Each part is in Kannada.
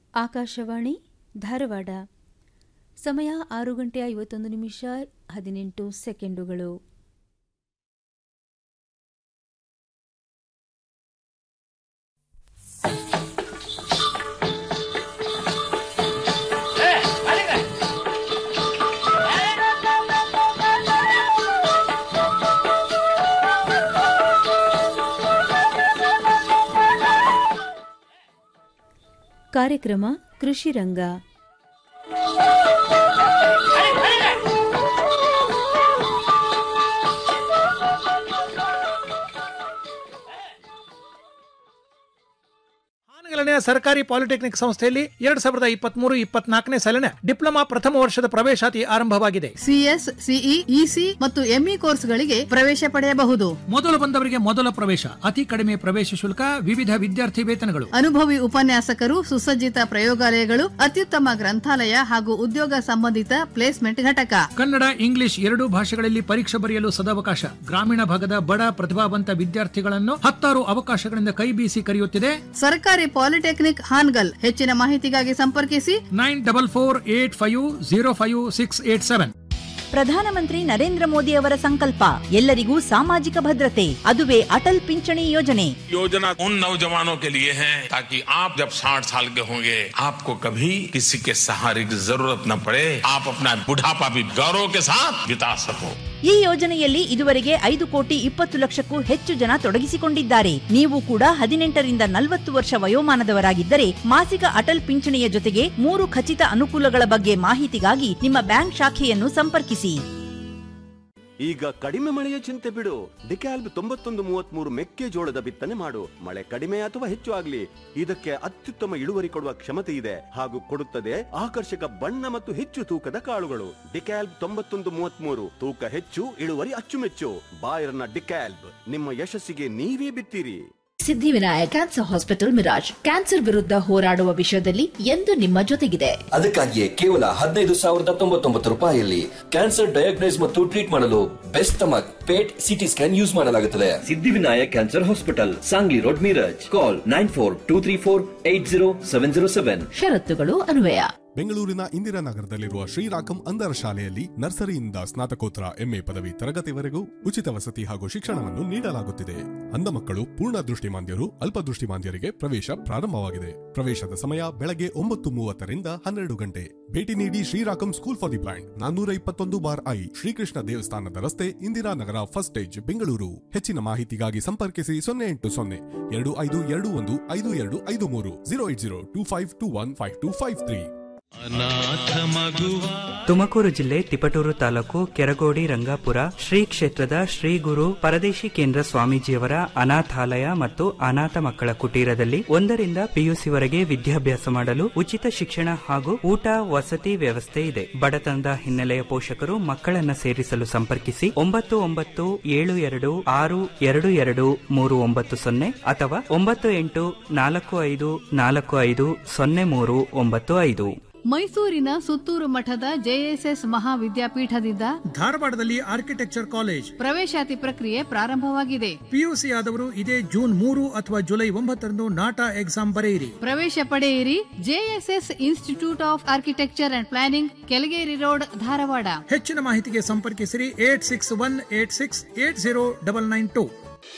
ಆಕಾಶವಾಣಿ ಧಾರವಾಡ ಸಮಯ ಆರು ಗಂಟೆ ಐವತ್ತೊಂದು ನಿಮಿಷ ಹದಿನೆಂಟು ಸೆಕೆಂಡುಗಳು ಕಾರ್ಯಕ್ರಮ ಕೃಷಿ ರಂಗ ಹಾನಗಲನೆಯ ಸರ್ಕಾರಿ ಪಾಲಿಟೆಕ್ನಿಕ್ ಸಂಸ್ಥೆಯಲ್ಲಿ ಎರಡ್ ಸಾವಿರದ ಇಪ್ಪತ್ಮೂರು ಇಪ್ಪತ್ನಾಲ್ಕನೇ ಸಾಲಿನ ಡಿಪ್ಲೊಮಾ ಪ್ರಥಮ ವರ್ಷದ ಪ್ರವೇಶಾತಿ ಆರಂಭವಾಗಿದೆ ಸಿಎಸ್ ಸಿಇ ಇಸಿ ಮತ್ತು ಎಂಇ ಕೋರ್ಸ್ಗಳಿಗೆ ಪ್ರವೇಶ ಪಡೆಯಬಹುದು ಮೊದಲು ಬಂದವರಿಗೆ ಮೊದಲ ಪ್ರವೇಶ ಅತಿ ಕಡಿಮೆ ಪ್ರವೇಶ ಶುಲ್ಕ ವಿವಿಧ ವಿದ್ಯಾರ್ಥಿ ವೇತನಗಳು ಅನುಭವಿ ಉಪನ್ಯಾಸಕರು ಸುಸಜ್ಜಿತ ಪ್ರಯೋಗಾಲಯಗಳು ಅತ್ಯುತ್ತಮ ಗ್ರಂಥಾಲಯ ಹಾಗೂ ಉದ್ಯೋಗ ಸಂಬಂಧಿತ ಪ್ಲೇಸ್ಮೆಂಟ್ ಘಟಕ ಕನ್ನಡ ಇಂಗ್ಲಿಷ್ ಎರಡೂ ಭಾಷೆಗಳಲ್ಲಿ ಪರೀಕ್ಷೆ ಬರೆಯಲು ಸದಾವಕಾಶ ಗ್ರಾಮೀಣ ಭಾಗದ ಬಡ ಪ್ರತಿಭಾವಂತ ವಿದ್ಯಾರ್ಥಿಗಳನ್ನು ಹತ್ತಾರು ಅವಕಾಶಗಳಿಂದ ಕೈ ಬೀಸಿ ಕರೆಯುತ್ತಿದೆ ಸರ್ಕಾರಿ ಪಾಲಿಟೆಕ್ನಿಕ್ ಹಾನ್ಗಲ್ ಹೆಚ್ಚಿನ ಮಾಹಿತಿಗಾಗಿ ಸಂಪರ್ಕಿಸಿ nine double four eight five zero five six eight seven ಪ್ರಧಾನಮಂತ್ರಿ ನರೇಂದ್ರ ಮೋದಿ ಅವರ ಸಂಕಲ್ಪ ಎಲ್ಲರಿಗೂ ಸಾಮಾಜಿಕ ಭದ್ರತೆ ಅದುವೇ ಅಟಲ್ ಪಿಂಚಣಿ ಯೋಜನೆ योजना उन नौजवानों के लिए है ताकि आप जब 60 साल के होंगे आपको कभी किसी के सहारे की जरूरत न पड़े आप अपना बुढ़ापा भी गौरव के साथ बिता सको ಈ ಯೋಜನೆಯಲ್ಲಿ ಇದುವರೆಗೆ ಐದು ಕೋಟಿ ಇಪ್ಪತ್ತು ಲಕ್ಷಕ್ಕೂ ಹೆಚ್ಚು ಜನ ತೊಡಗಿಸಿಕೊಂಡಿದ್ದಾರೆ ನೀವು ಕೂಡ ಹದಿನೆಂಟರಿಂದ ನಲವತ್ತು ವರ್ಷ ವಯೋಮಾನದವರಾಗಿದ್ದರೆ ಮಾಸಿಕ ಅಟಲ್ ಪಿಂಚಣಿಯ ಜೊತೆಗೆ ಮೂರು ಖಚಿತ ಅನುಕೂಲಗಳ ಬಗ್ಗೆ ಮಾಹಿತಿಗಾಗಿ ನಿಮ್ಮ ಬ್ಯಾಂಕ್ ಶಾಖೆಯನ್ನು ಸಂಪರ್ಕಿಸಿ ಈಗ ಕಡಿಮೆ ಮಳೆಯ ಚಿಂತೆ ಬಿಡು ಡಿಕ್ಯಾಲ್ಬ್ ತೊಂಬತ್ತೊಂದು ಮೂವತ್ಮೂರು ಮೆಕ್ಕೆಜೋಳದ ಬಿತ್ತನೆ ಮಾಡು ಮಳೆ ಕಡಿಮೆ ಅಥವಾ ಹೆಚ್ಚು ಆಗ್ಲಿ ಇದಕ್ಕೆ ಅತ್ಯುತ್ತಮ ಇಳುವರಿ ಕೊಡುವ ಕ್ಷಮತೆ ಇದೆ ಹಾಗೂ ಕೊಡುತ್ತದೆ ಆಕರ್ಷಕ ಬಣ್ಣ ಮತ್ತು ಹೆಚ್ಚು ತೂಕದ ಕಾಳುಗಳು ಡಿಕ್ಯಾಲ್ಬ್ ತೊಂಬತ್ತೊಂದು ಮೂವತ್ಮೂರು ತೂಕ ಹೆಚ್ಚು ಇಳುವರಿ ಅಚ್ಚುಮೆಚ್ಚು ಬಾಯರ್ನ ಡಿಕ್ಯಾಲ್ಬ್ ನಿಮ್ಮ ಯಶಸ್ಸಿಗೆ ನೀವೇ ಬಿತ್ತೀರಿ Siddhivinayak cancer hospital Miraj cancer ವಿರುದ್ಧ ಹೋರಾಡುವ ವಿಷಯದಲ್ಲಿ ಎಂದು ನಿಮ್ಮ ಜೊತೆಗಿದೆ ಅದಕ್ಕಾಗಿಯೇ ಕೇವಲ ಹದಿನೈದು ಸಾವಿರದ ತೊಂಬತ್ತೊಂಬತ್ತು ರೂಪಾಯಿಯಲ್ಲಿ ಕ್ಯಾನ್ಸರ್ ಡಯಾಗ್ನೈಸ್ ಮತ್ತು ಟ್ರೀಟ್ ಮಾಡಲು best stomach PET CT scan use ಮಾಡಲಾಗುತ್ತದೆ Siddhivinayak cancer hospital Sangli road Miraj call nine four two three four eight zero seven zero seven ಷರತ್ತುಗಳು ಅನ್ವಯ ಬೆಂಗಳೂರಿನ ಇಂದಿರಾನಗರದಲ್ಲಿರುವ ಶ್ರೀರಾಕಂ ಅಂಧರ ಶಾಲೆಯಲ್ಲಿ ನರ್ಸರಿಯಿಂದ ಸ್ನಾತಕೋತ್ತರ ಎಂಎ ಪದವಿ ತರಗತಿವರೆಗೂ ಉಚಿತ ವಸತಿ ಹಾಗೂ ಶಿಕ್ಷಣವನ್ನು ನೀಡಲಾಗುತ್ತಿದೆ ಅಂಧ ಮಕ್ಕಳು ಪೂರ್ಣ ದೃಷ್ಟಿಮಾಂದ್ಯರು ಅಲ್ಪದೃಷ್ಟಿಮಾಂದ್ಯರಿಗೆ ಪ್ರವೇಶ ಪ್ರಾರಂಭವಾಗಿದೆ ಪ್ರವೇಶದ ಸಮಯ ಬೆಳಗ್ಗೆ ಒಂಬತ್ತು ಮೂವತ್ತರಿಂದ ಹನ್ನೆರಡು ಗಂಟೆ ಭೇಟಿ ನೀಡಿ ಶ್ರೀರಾಕಂ ಸ್ಕೂಲ್ ಫಾರ್ ದಿ ಬ್ಲೈಂಡ್ ನಾನ್ನೂರ ಇಪ್ಪತ್ತೊಂದು ಬಾರ್ ಐ ಶ್ರೀಕೃಷ್ಣ ದೇವಸ್ಥಾನದ ರಸ್ತೆ ಇಂದಿರಾನಗರ ಫಸ್ಟ್ ಸ್ಟೇಜ್ ಬೆಂಗಳೂರು ಹೆಚ್ಚಿನ ಮಾಹಿತಿಗಾಗಿ ಸಂಪರ್ಕಿಸಿ ಸೊನ್ನೆ ಎಂಟು ಸೊನ್ನೆ ಎರಡು ಐದು ಎರಡು ಒಂದು ಐದು ಎರಡು ಐದು ಮೂರು zero eight zero two five two one five two five three Tumakuru ಜಿಲ್ಲೆ ತಿಪಟೂರು ತಾಲೂಕು ಕೆರಗೋಡಿ ರಂಗಾಪುರ ಶ್ರೀ ಕ್ಷೇತ್ರದ ಶ್ರೀ ಗುರು ಪರದೇಶಿ ಕೇಂದ್ರ ಸ್ವಾಮೀಜಿಯವರ ಅನಾಥಾಲಯ ಮತ್ತು ಅನಾಥ ಮಕ್ಕಳ ಕುಟೀರದಲ್ಲಿ ಒಂದರಿಂದ ಪಿಯುಸಿವರೆಗೆ ವಿದ್ಯಾಭ್ಯಾಸ ಮಾಡಲು ಉಚಿತ ಶಿಕ್ಷಣ ಹಾಗೂ ಊಟ ವಸತಿ ವ್ಯವಸ್ಥೆ ಇದೆ ಬಡತನದ ಹಿನ್ನೆಲೆಯ ಪೋಷಕರು ಮಕ್ಕಳನ್ನ ಸೇರಿಸಲು ಸಂಪರ್ಕಿಸಿ ಒಂಬತ್ತು ಒಂಬತ್ತು ಏಳು ಎರಡು ಆರು ಎರಡು ಎರಡು ಮೂರು ಒಂಬತ್ತು ಸೊನ್ನೆ ಅಥವಾ ಒಂಬತ್ತು ಎಂಟು ನಾಲ್ಕು ಐದು ನಾಲ್ಕು ಐದು ಸೊನ್ನೆ ಮೂರು ಒಂಬತ್ತು ಐದು ಮೈಸೂರಿನ ಸುತ್ತೂರು ಮಠದ ಜೆಎಸ್ಎಸ್ ಮಹಾವಿದ್ಯಾಪೀಠದಿಂದ ಧಾರವಾಡದಲ್ಲಿ ಆರ್ಕಿಟೆಕ್ಚರ್ ಕಾಲೇಜ್ ಪ್ರವೇಶಾತಿ ಪ್ರಕ್ರಿಯೆ ಪ್ರಾರಂಭವಾಗಿದೆ ಪಿಯುಸಿ ಆದವರು ಇದೇ ಜೂನ್ ಮೂರು ಅಥವಾ ಜುಲೈ ಒಂಬತ್ತರಂದು ನಾಟಾ ಎಕ್ಸಾಮ್ ಬರೆಯಿರಿ ಪ್ರವೇಶ ಪಡೆಯಿರಿ JSS institute of architecture and planning Kelageri road Dharwad ಹೆಚ್ಚಿನ ಮಾಹಿತಿಗೆ ಸಂಪರ್ಕಿಸಿರಿ eight six one eight six eight zero double nine two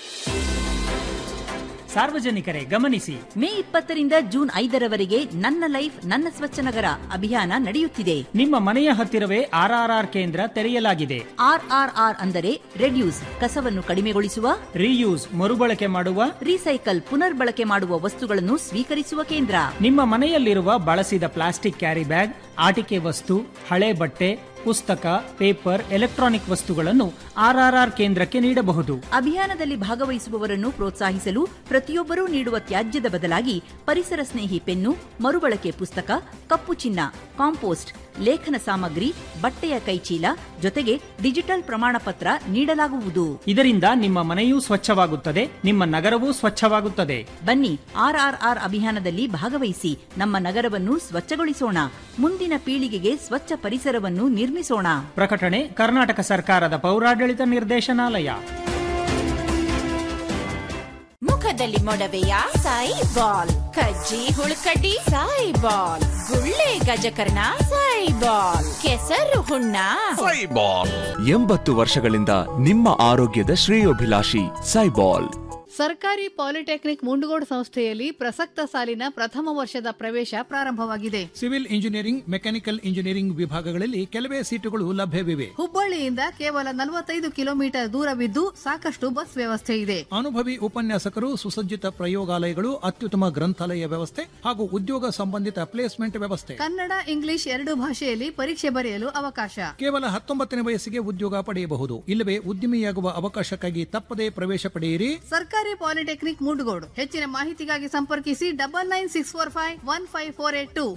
ಸಾರ್ವಜನಿಕರೇ ಗಮನಿಸಿ ಮೇ ಇಪ್ಪತ್ತರಿಂದ ಜೂನ್ ಐದರವರೆಗೆ ನನ್ನ ಲೈಫ್ ನನ್ನ ಸ್ವಚ್ಛ ನಗರ ಅಭಿಯಾನ ನಡೆಯುತ್ತಿದೆ ನಿಮ್ಮ ಮನೆಯ ಹತ್ತಿರವೇ ಆರ್ಆರ್ಆರ್ ಕೇಂದ್ರ ತೆರೆಯಲಾಗಿದೆ ಆರ್ಆರ್ಆರ್ ಅಂದರೆ ರೆಡ್ಯೂಸ್ ಕಸವನ್ನು ಕಡಿಮೆಗೊಳಿಸುವ ರೀಯೂಸ್ ಮರುಬಳಕೆ ಮಾಡುವ ರೀಸೈಕಲ್ ಪುನರ್ಬಳಕೆ ಮಾಡುವ ವಸ್ತುಗಳನ್ನು ಸ್ವೀಕರಿಸುವ ಕೇಂದ್ರ ನಿಮ್ಮ ಮನೆಯಲ್ಲಿರುವ ಬಳಸಿದ ಪ್ಲಾಸ್ಟಿಕ್ ಕ್ಯಾರಿ ಬ್ಯಾಗ್ ಆಟಿಕೆ ವಸ್ತು ಹಳೆ ಬಟ್ಟೆ ಪುಸ್ತಕ ಪೇಪರ್ ಎಲೆಕ್ಟ್ರಾನಿಕ್ ವಸ್ತುಗಳನ್ನು ಆರ್ಆರ್ಆರ್ ಕೇಂದ್ರಕ್ಕೆ ನೀಡಬಹುದು ಅಭಿಯಾನದಲ್ಲಿ ಭಾಗವಹಿಸುವವರನ್ನು ಪ್ರೋತ್ಸಾಹಿಸಲು ಪ್ರತಿಯೊಬ್ಬರೂ ನೀಡುವ ತ್ಯಾಜ್ಯದ ಬದಲಾಗಿ ಪರಿಸರ ಸ್ನೇಹಿ ಪೆನ್ನು ಮರುಬಳಕೆ ಪುಸ್ತಕ ಕಪ್ಪು ಚಿನ್ನ ಕಾಂಪೋಸ್ಟ್ ಲೇಖನ ಸಾಮಗ್ರಿ ಬಟ್ಟೆಯ ಕೈಚೀಲ ಜೊತೆಗೆ ಡಿಜಿಟಲ್ ಪ್ರಮಾಣ ಪತ್ರ ನೀಡಲಾಗುವುದು ಇದರಿಂದ ನಿಮ್ಮ ಮನೆಯೂ ಸ್ವಚ್ಛವಾಗುತ್ತದೆ ನಿಮ್ಮ ನಗರವೂ ಸ್ವಚ್ಛವಾಗುತ್ತದೆ ಬನ್ನಿ ಆರ್ಆರ್ಆರ್ ಅಭಿಯಾನದಲ್ಲಿ ಭಾಗವಹಿಸಿ ನಮ್ಮ ನಗರವನ್ನು ಸ್ವಚ್ಛಗೊಳಿಸೋಣ ಮುಂದಿನ ಪೀಳಿಗೆಗೆ ಸ್ವಚ್ಛ ಪರಿಸರವನ್ನು ನಿರ್ಮಿಸೋಣ ಪ್ರಕಟಣೆ ಕರ್ನಾಟಕ ಸರ್ಕಾರದ ಪೌರಾಡಳಿತ ನಿರ್ದೇಶನಾಲಯ ಮುಖದಲ್ಲಿ ಮೊಡವೆಯ ಸಾಯಿ ಬಾಲ್ ಕಜ್ಜಿ ಹುಳ್ಕಡ್ಡಿ ಸಾಯಿಬಾಲ್ ಗುಳ್ಳೆ ಗಜಕರ್ಣ ಸಾಯಿಬಾಲ್ ಕೆಸರು ಹುಣ್ಣ ಎಂಬತ್ತು ವರ್ಷಗಳಿಂದ ನಿಮ್ಮ ಆರೋಗ್ಯದ ಶ್ರೇಯೋಭಿಲಾಷಿ ಸೈಬಾಲ್ ಸರ್ಕಾರಿ ಪಾಲಿಟೆಕ್ನಿಕ್ ಮುಂಡಗೋಡ್ ಸಂಸ್ಥೆಯಲ್ಲಿ ಪ್ರಸಕ್ತ ಸಾಲಿನ ಪ್ರಥಮ ವರ್ಷದ ಪ್ರವೇಶ ಪ್ರಾರಂಭವಾಗಿದೆ ಸಿವಿಲ್ ಇಂಜಿನಿಯರಿಂಗ್ ಮೆಕ್ಯಾನಿಕಲ್ ಇಂಜಿನಿಯರಿಂಗ್ ವಿಭಾಗಗಳಲ್ಲಿ ಕೆಲವೇ ಸೀಟುಗಳು ಲಭ್ಯವಿವೆ ಹುಬ್ಬಳ್ಳಿಯಿಂದ ಕೇವಲ ನಲವತ್ತೈದು ಕಿಲೋಮೀಟರ್ ದೂರವಿದ್ದು ಸಾಕಷ್ಟು ಬಸ್ ವ್ಯವಸ್ಥೆ ಇದೆ ಅನುಭವಿ ಉಪನ್ಯಾಸಕರು ಸುಸಜ್ಜಿತ ಪ್ರಯೋಗಾಲಯಗಳು ಅತ್ಯುತ್ತಮ ಗ್ರಂಥಾಲಯ ವ್ಯವಸ್ಥೆ ಹಾಗೂ ಉದ್ಯೋಗ ಸಂಬಂಧಿತ ಪ್ಲೇಸ್ಮೆಂಟ್ ವ್ಯವಸ್ಥೆ ಕನ್ನಡ ಇಂಗ್ಲಿಷ್ ಎರಡು ಭಾಷೆಯಲ್ಲಿ ಪರೀಕ್ಷೆ ಬರೆಯಲು ಅವಕಾಶ ಕೇವಲ ಹತ್ತೊಂಬತ್ತನೇ ವಯಸ್ಸಿಗೆ ಉದ್ಯೋಗ ಪಡೆಯಬಹುದು ಇಲ್ಲವೇ ಉದ್ಯಮಿಯಾಗುವ ಅವಕಾಶಕ್ಕಾಗಿ ತಪ್ಪದೇ ಪ್ರವೇಶ ಪಡೆಯಿರಿ ಸರ್ಕಾರಿ ಪಾಲಿಟೆಕ್ನಿಕ್ ಮುಂಡಗೋಡು ಹೆಚ್ಚಿನ ಮಾಹಿತಿಗಾಗಿ ಸಂಪರ್ಕಿಸಿ double nine six four five one five four eight two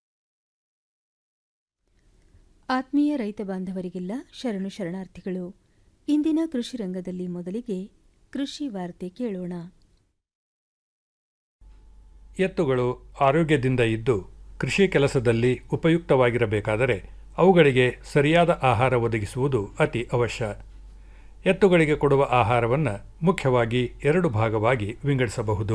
ಆತ್ಮೀಯ ರೈತ ಬಾಂಧವರಿಗೆಲ್ಲ ಶರಣು ಶರಣಾರ್ಥಿಗಳು ಇಂದಿನ ಕೃಷಿ ರಂಗದಲ್ಲಿ ಮೊದಲಿಗೆ ಕೃಷಿ ವಾರ್ತೆ ಕೇಳೋಣ ಎತ್ತುಗಳು ಆರೋಗ್ಯದಿಂದ ಇದ್ದು ಕೃಷಿ ಕೆಲಸದಲ್ಲಿ ಉಪಯುಕ್ತವಾಗಿರಬೇಕಾದರೆ ಅವುಗಳಿಗೆ ಸರಿಯಾದ ಆಹಾರ ಒದಗಿಸುವುದು ಅತಿ ಅವಶ್ಯ ಎತ್ತುಗಳಿಗೆ ಕೊಡುವ ಆಹಾರವನ್ನು ಮುಖ್ಯವಾಗಿ ಎರಡು ಭಾಗವಾಗಿ ವಿಂಗಡಿಸಬಹುದು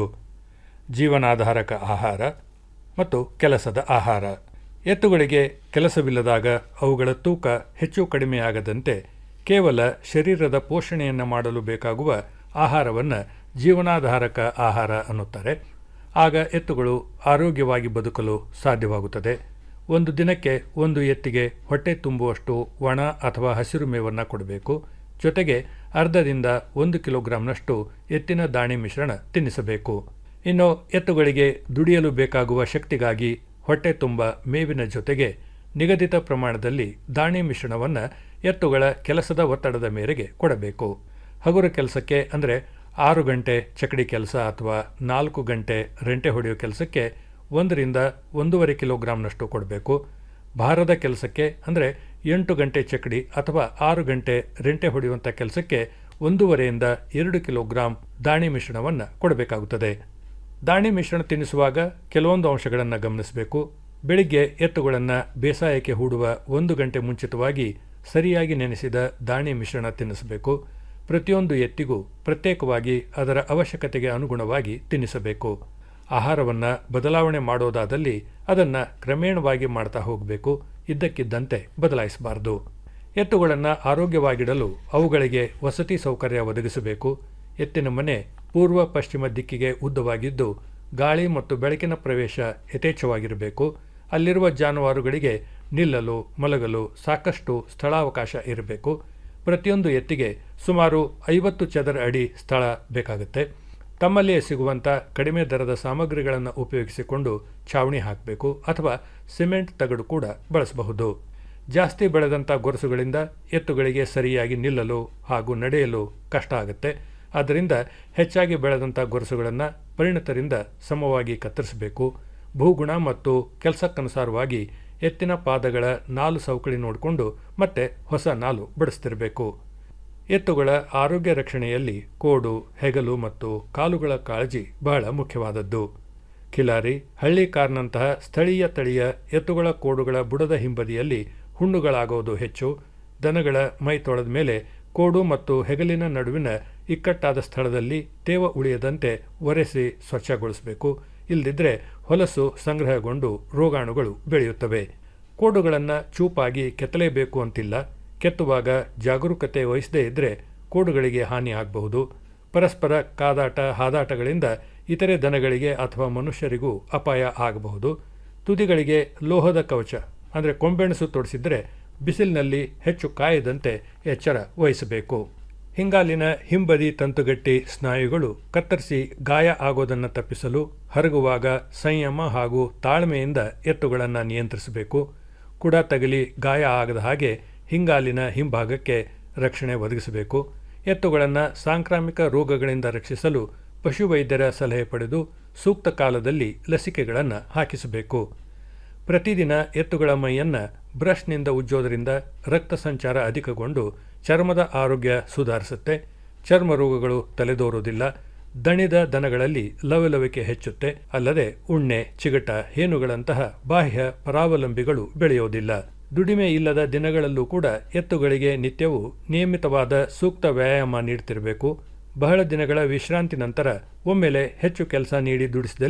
ಜೀವನಾಧಾರಕ ಆಹಾರ ಮತ್ತು ಕೆಲಸದ ಆಹಾರ ಎತ್ತುಗಳಿಗೆ ಕೆಲಸವಿಲ್ಲದಾಗ ಅವುಗಳ ತೂಕ ಹೆಚ್ಚು ಕಡಿಮೆಯಾಗದಂತೆ ಕೇವಲ ಶರೀರದ ಪೋಷಣೆಯನ್ನು ಮಾಡಲು ಬೇಕಾಗುವ ಆಹಾರವನ್ನು ಜೀವನಾಧಾರಕ ಆಹಾರ ಅನ್ನುತ್ತಾರೆ ಆಗ ಎತ್ತುಗಳು ಆರೋಗ್ಯವಾಗಿ ಬದುಕಲು ಸಾಧ್ಯವಾಗುತ್ತದೆ ಒಂದು ದಿನಕ್ಕೆ ಒಂದು ಎತ್ತಿಗೆ ಹೊಟ್ಟೆ ತುಂಬುವಷ್ಟು ಒಣ ಅಥವಾ ಹಸಿರು ಮೇವನ್ನು ಕೊಡಬೇಕು ಜೊತೆಗೆ ಅರ್ಧದಿಂದ ಒಂದು ಕಿಲೋಗ್ರಾಂನಷ್ಟು ಎತ್ತಿನ ದಾಣಿ ಮಿಶ್ರಣ ತಿನ್ನಿಸಬೇಕು ಇನ್ನು ಎತ್ತುಗಳಿಗೆ ದುಡಿಯಲು ಬೇಕಾಗುವ ಶಕ್ತಿಗಾಗಿ ಹೊಟ್ಟೆ ತುಂಬ ಮೇವಿನ ಜೊತೆಗೆ ನಿಗದಿತ ಪ್ರಮಾಣದಲ್ಲಿ ದಾಣಿ ಮಿಶ್ರಣವನ್ನು ಎತ್ತುಗಳ ಕೆಲಸದ ಒತ್ತಡದ ಮೇರೆಗೆ ಕೊಡಬೇಕು ಹಗುರ ಕೆಲಸಕ್ಕೆ ಅಂದರೆ ಆರು ಗಂಟೆ ಚಕಡಿ ಕೆಲಸ ಅಥವಾ ನಾಲ್ಕು ಗಂಟೆ ರೆಂಟೆ ಹೊಡೆಯೋ ಕೆಲಸಕ್ಕೆ ಒಂದರಿಂದ ಒಂದೂವರೆ ಕಿಲೋಗ್ರಾಂನಷ್ಟು ಕೊಡಬೇಕು ಭಾರದ ಕೆಲಸಕ್ಕೆ ಅಂದರೆ ಎಂಟು ಗಂಟೆ ಚಕಡಿ ಅಥವಾ ಆರು ಗಂಟೆ ರೆಂಟೆ ಹೊಡೆಯುವಂಥ ಕೆಲಸಕ್ಕೆ ಒಂದೂವರೆಯಿಂದ ಎರಡು ಕಿಲೋಗ್ರಾಂ ದಾಣಿ ಮಿಶ್ರಣವನ್ನು ಕೊಡಬೇಕಾಗುತ್ತದೆ ದಾಣಿ ಮಿಶ್ರಣ ತಿನ್ನಿಸುವಾಗ ಕೆಲವೊಂದು ಅಂಶಗಳನ್ನು ಗಮನಿಸಬೇಕು ಬೆಳಿಗ್ಗೆ ಎತ್ತುಗಳನ್ನು ಬೇಸಾಯಕ್ಕೆ ಹೂಡುವ ಒಂದು ಗಂಟೆ ಮುಂಚಿತವಾಗಿ ಸರಿಯಾಗಿ ನೆನೆಸಿದ ದಾಣಿ ಮಿಶ್ರಣ ತಿನ್ನಿಸಬೇಕು ಪ್ರತಿಯೊಂದು ಎತ್ತಿಗೂ ಪ್ರತ್ಯೇಕವಾಗಿ ಅದರ ಅವಶ್ಯಕತೆಗೆ ಅನುಗುಣವಾಗಿ ತಿನ್ನಿಸಬೇಕು ಆಹಾರವನ್ನು ಬದಲಾವಣೆ ಮಾಡೋದಾದಲ್ಲಿ ಅದನ್ನು ಕ್ರಮೇಣವಾಗಿ ಮಾಡ್ತಾ ಹೋಗಬೇಕು ಇದ್ದಕ್ಕಿದ್ದಂತೆ ಬದಲಾಯಿಸಬಾರದು ಎತ್ತುಗಳನ್ನು ಆರೋಗ್ಯವಾಗಿಡಲು ಅವುಗಳಿಗೆ ವಸತಿ ಸೌಕರ್ಯ ಒದಗಿಸಬೇಕು ಎತ್ತಿನ ಮನೆ ಪೂರ್ವ ಪಶ್ಚಿಮ ದಿಕ್ಕಿಗೆ ಉದ್ದವಾಗಿದ್ದು ಗಾಳಿ ಮತ್ತು ಬೆಳಕಿನ ಪ್ರವೇಶ ಯಥೇಚ್ಛವಾಗಿರಬೇಕು ಅಲ್ಲಿರುವ ಜಾನುವಾರುಗಳಿಗೆ ನಿಲ್ಲಲು ಮಲಗಲು ಸಾಕಷ್ಟು ಸ್ಥಳಾವಕಾಶ ಇರಬೇಕು ಪ್ರತಿಯೊಂದು ಎತ್ತಿಗೆ ಸುಮಾರು ಐವತ್ತು ಚದರ ಅಡಿ ಸ್ಥಳ ಬೇಕಾಗುತ್ತೆ ತಮ್ಮಲ್ಲಿಯೇ ಸಿಗುವಂಥ ಕಡಿಮೆ ದರದ ಸಾಮಗ್ರಿಗಳನ್ನು ಉಪಯೋಗಿಸಿಕೊಂಡು ಛಾವಣಿ ಹಾಕಬೇಕು ಅಥವಾ ಸಿಮೆಂಟ್ ತಗಡು ಕೂಡ ಬಳಸಬಹುದು ಜಾಸ್ತಿ ಬೆಳೆದಂಥ ಗೊರಸುಗಳಿಂದ ಎತ್ತುಗಳಿಗೆ ಸರಿಯಾಗಿ ನಿಲ್ಲಲು ಹಾಗೂ ನಡೆಯಲು ಕಷ್ಟ ಆಗುತ್ತೆ ಆದ್ದರಿಂದ ಹೆಚ್ಚಾಗಿ ಬೆಳೆದಂಥ ಗೊರಸುಗಳನ್ನು ಪರಿಣತರಿಂದ ಸಮವಾಗಿ ಕತ್ತರಿಸಬೇಕು ಭೂಗುಣ ಮತ್ತು ಕೆಲಸಕ್ಕನುಸಾರವಾಗಿ ಎತ್ತಿನ ಪಾದಗಳ ನಾಲು ಸೌಕಳಿ ನೋಡಿಕೊಂಡು ಮತ್ತೆ ಹೊಸ ನಾಲು ಬಡಿಸ್ತಿರಬೇಕು ಎತ್ತುಗಳ ಆರೋಗ್ಯ ರಕ್ಷಣೆಯಲ್ಲಿ ಕೋಡು ಹೆಗಲು ಮತ್ತು ಕಾಲುಗಳ ಕಾಳಜಿ ಬಹಳ ಮುಖ್ಯವಾದದ್ದು ಖಿಲಾರಿ ಹಳ್ಳಿ ಕಾರ್ನಂತಹ ಸ್ಥಳೀಯ ತಳಿಯ ಎತ್ತುಗಳ ಕೋಡುಗಳ ಬುಡದ ಹಿಂಬದಿಯಲ್ಲಿ ಹುಣ್ಣುಗಳಾಗೋದು ಹೆಚ್ಚು ದನಗಳ ಮೈ ತೊಳೆದ ಮೇಲೆ ಕೋಡು ಮತ್ತು ಹೆಗಲಿನ ನಡುವಿನ ಇಕ್ಕಟ್ಟಾದ ಸ್ಥಳದಲ್ಲಿ ತೇವ ಉಳಿಯದಂತೆ ಒರೆಸಿ ಸ್ವಚ್ಛಗೊಳಿಸಬೇಕು ಇಲ್ಲದಿದ್ದರೆ ಹೊಲಸು ಸಂಗ್ರಹಗೊಂಡು ರೋಗಾಣುಗಳು ಬೆಳೆಯುತ್ತವೆ ಕೋಡುಗಳನ್ನು ಚೂಪಾಗಿ ಕೆತ್ತಲೇಬೇಕು ಅಂತಿಲ್ಲ ಕೆತ್ತುವಾಗ ಜಾಗರೂಕತೆ ವಹಿಸದೇ ಇದ್ದರೆ ಕೋಡುಗಳಿಗೆ ಹಾನಿ ಆಗಬಹುದು ಪರಸ್ಪರ ಕಾದಾಟ ಹಾದಾಟಗಳಿಂದ ಇತರೆ ದನಗಳಿಗೆ ಅಥವಾ ಮನುಷ್ಯರಿಗೂ ಅಪಾಯ ಆಗಬಹುದು ತುದಿಗಳಿಗೆ ಲೋಹದ ಕವಚ ಅಂದರೆ ಕೊಂಬೆಣಸು ತೊಡಿಸಿದರೆ ಬಿಸಿಲಿನಲ್ಲಿ ಹೆಚ್ಚು ಕಾಯದಂತೆ ಎಚ್ಚರ ವಹಿಸಬೇಕು ಹಿಂಗಾಲಿನ ಹಿಂಬದಿ ತಂತುಗಟ್ಟಿ ಸ್ನಾಯುಗಳು ಕತ್ತರಿಸಿ ಗಾಯ ಆಗೋದನ್ನು ತಪ್ಪಿಸಲು ಹರಗುವಾಗ ಸಂಯಮ ಹಾಗೂ ತಾಳ್ಮೆಯಿಂದ ಎತ್ತುಗಳನ್ನು ನಿಯಂತ್ರಿಸಬೇಕು ಕುಡ ತಗಲಿ ಗಾಯ ಆಗದ ಹಾಗೆ ಹಿಂಗಾಲಿನ ಹಿಂಭಾಗಕ್ಕೆ ರಕ್ಷಣೆ ಒದಗಿಸಬೇಕು ಎತ್ತುಗಳನ್ನು ಸಾಂಕ್ರಾಮಿಕ ರೋಗಗಳಿಂದ ರಕ್ಷಿಸಲು ಪಶುವೈದ್ಯರ ಸಲಹೆ ಪಡೆದು ಸೂಕ್ತ ಕಾಲದಲ್ಲಿ ಲಸಿಕೆಗಳನ್ನು ಹಾಕಿಸಬೇಕು ಪ್ರತಿದಿನ ಎತ್ತುಗಳ ಮೈಯನ್ನು ಬ್ರಷ್ನಿಂದ ಉಜ್ಜೋದರಿಂದ ರಕ್ತ ಸಂಚಾರ ಅಧಿಕಗೊಂಡು ಚರ್ಮದ ಆರೋಗ್ಯ ಸುಧಾರಿಸುತ್ತೆ ಚರ್ಮ ರೋಗಗಳು ತಲೆದೋರುವುದಿಲ್ಲ ದಣಿದ ದನಗಳಲ್ಲಿ ಲವಲವಿಕೆ ಹೆಚ್ಚುತ್ತೆ ಅಲ್ಲದೆ ಉಣ್ಣೆ ಚಿಗಟ ಹೇನುಗಳಂತಹ ಬಾಹ್ಯ ಪರಾವಲಂಬಿಗಳು ಬೆಳೆಯೋದಿಲ್ಲ ದುಡಿಮೆ ಇಲ್ಲದ ದಿನಗಳಲ್ಲೂ ಕೂಡ ಎತ್ತುಗಳಿಗೆ ನಿತ್ಯವೂ ನಿಯಮಿತವಾದ ಸೂಕ್ತ ವ್ಯಾಯಾಮ ನೀಡ್ತಿರಬೇಕು ಬಹಳ ದಿನಗಳ ವಿಶ್ರಾಂತಿ ನಂತರ ಒಮ್ಮೆಲೆ ಹೆಚ್ಚು ಕೆಲಸ ನೀಡಿ ದುಡಿಸಿದಲ್ಲಿ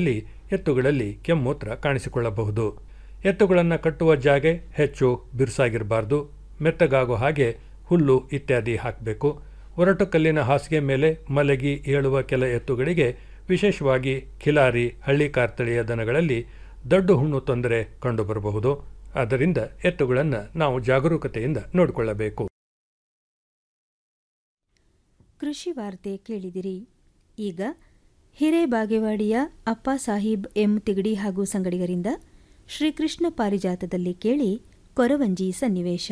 ಎತ್ತುಗಳಲ್ಲಿ ಕೆಮ್ಮೂತ್ರ ಕಾಣಿಸಿಕೊಳ್ಳಬಹುದು ಎತ್ತುಗಳನ್ನು ಕಟ್ಟುವ ಜಾಗೆ ಹೆಚ್ಚು ಬಿರುಸಾಗಿರಬಾರ್ದು ಮೆತ್ತಗಾಗೋ ಹಾಗೆ ಹುಲ್ಲು ಇತ್ಯಾದಿ ಹಾಕಬೇಕು ಒರಟು ಕಲ್ಲಿನ ಹಾಸಿಗೆ ಮೇಲೆ ಮಲಗಿ ಏಳುವ ಕೆಲ ಎತ್ತುಗಳಿಗೆ ವಿಶೇಷವಾಗಿ ಖಿಲಾರಿ ಹಳ್ಳಿಕಾರ್ ತಳಿಯ ದನಗಳಲ್ಲಿ ದೊಡ್ಡ ಹುಣ್ಣು ತೊಂದರೆ ಕಂಡುಬರಬಹುದು ಆದ್ದರಿಂದ ಎತ್ತುಗಳನ್ನು ನಾವು ಜಾಗರೂಕತೆಯಿಂದ ನೋಡಿಕೊಳ್ಳಬೇಕು ಕೃಷಿ ವಾರ್ತೆ ಕೇಳಿದಿರಿ ಈಗ ಹಿರೇಬಾಗೇವಾಡಿಯ ಅಪ್ಪ ಸಾಹೀಬ್ ಎಂ ತಿಗಡಿ ಹಾಗೂ ಸಂಗಡಿಗರಿಂದ ಶ್ರೀಕೃಷ್ಣ ಪಾರಿಜಾತದಲ್ಲಿ ಕೇಳಿ ಕೊರವಂಜಿ ಸನ್ನಿವೇಶ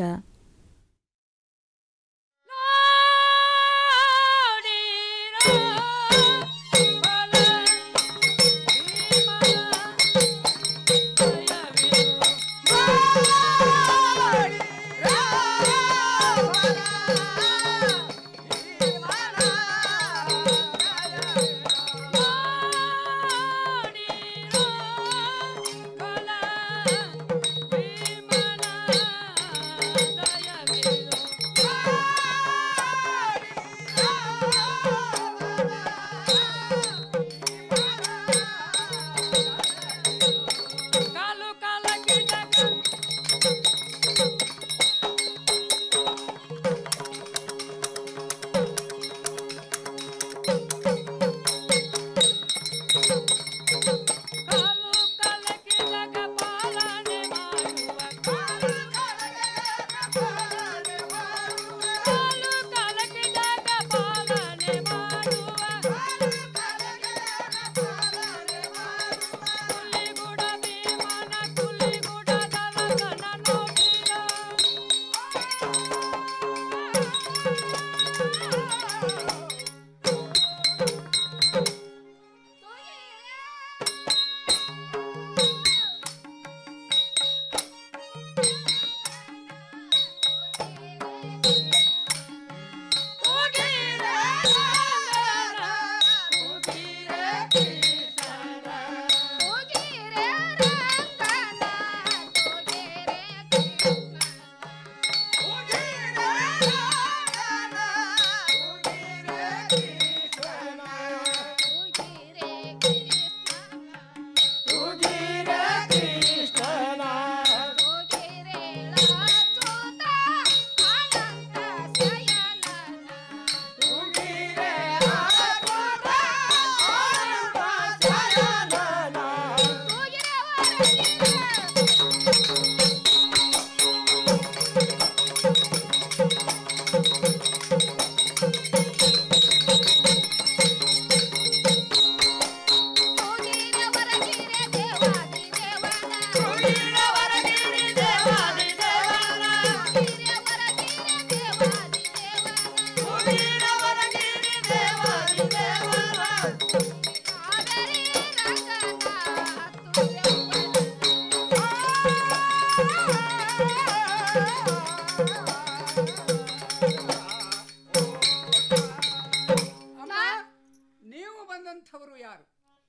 ನೀವು ಬಂದಂಥವರು ಯಾರು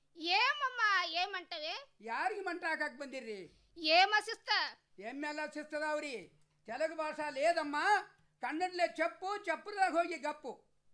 ಏಮಮ್ಮ ಏಮಂಟವೆ ಯಾರಿಗೆ ಮಂಟ ಹಾಕಕ್ ಬಂದಿರ್ರಿ ಏಮ ಶಿಸ್ತ ಎಮ್ಮೆಲ್ಲ ಶಿಸ್ತದವ್ರಿ ತೆಲುಗು ಭಾಷಾ ಲೇದಮ್ಮ ಕನ್ನಡಲೆ ಚಪ್ಪು ಚಪ್ಪರದಾಗ ಹೋಗಿ ಗಪ್ಪು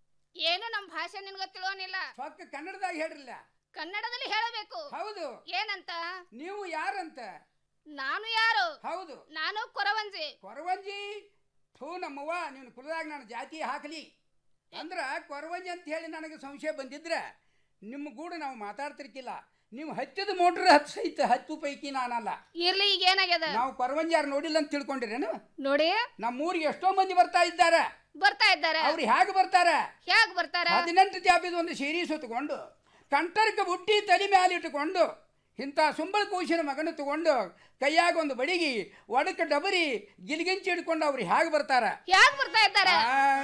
ಏನು ನಮ್ಮ ಭಾಷೆ ನಿನ್ಗ ತಿಳೋನಿಲ್ಲ ಸೊಕ್ಕ ಕನ್ನಡದಾಗ ಹೇಳ್ರಲ್ಲ ಕನ್ನಡದಲ್ಲಿ ಹೇಳಬೇಕು ಹೌದು ಏನಂತ ನೀವು ಯಾರಂತ ನಾನು ಯಾರು ಹೌದು ನಾನು ಕೊರವಂಜಿ ಕೊರವಂಜಿ ಥೂ ನಮ್ಮವ್ವ ನೀನು ಕುಲದಾಗ ನಾನು ಜಾತಿ ಹಾಕಲಿ ಅಂದ್ರ ಕೊರವಂಜಿ ಅಂತ ಹೇಳಿ ನನಗೆ ಸಂಶಯ ಬಂದಿದ್ರೆ ನಿಮ್ಮ ಗೂಡು ನಾವು ಮಾತಾಡ್ತಿರ್ಕಿಲ್ಲ ನೀವು ಹತ್ತಿದ ಮೋಟ್ರ್ ಹತ್ತು ಸಹಿತ ಹತ್ತು ಪೈಕಿ ನಾನಲ್ಲ ಇರ್ಲಿ ಈಗ ಏನಾಗ್ಯದ ನಾವು ಕೊರವಂಜಿ ಯಾರು ನೋಡಿಲ್ಲ ಅಂತ ತಿಳ್ಕೊಂಡಿರೇನು ನೋಡಿ ನಮ್ಮ ಊರಿಗೆ ಎಷ್ಟೋ ಮಂದಿ ಬರ್ತಾ ಇದ್ದಾರೆ ಬರ್ತಾ ಇದ್ದಾರೆ ಅವ್ರು ಹೇಗೆ ಬರ್ತಾರೆ ಹೇಗ್ ಬರ್ತಾರ ಹದಿನೆಂಟು ತ್ಯಾಪಿದ ಒಂದು ಸೀರೆ ಸುತ್ತಕೊಂಡು ಕಂಟರ್ಕ ಬುಟ್ಟಿ ತಲೆ ಮೇಲೆ ಇಟ್ಟುಕೊಂಡು ಇಂಥ ಸುಂಬಳ ಕೂಸಿನ ಮಗನ ತಗೊಂಡು ಕೈಯಾಗ ಒಂದು ಬಡಿಗಿ ಒಡಕ ಡಬರಿ ಗಿಲ್ಗಿಂಚಿ ಹಿಡ್ಕೊಂಡು ಅವ್ರು ಹೇಗೆ ಬರ್ತಾರ ಹೇಗ್ ಬರ್ತಾ ಇದ್ದಾರೆ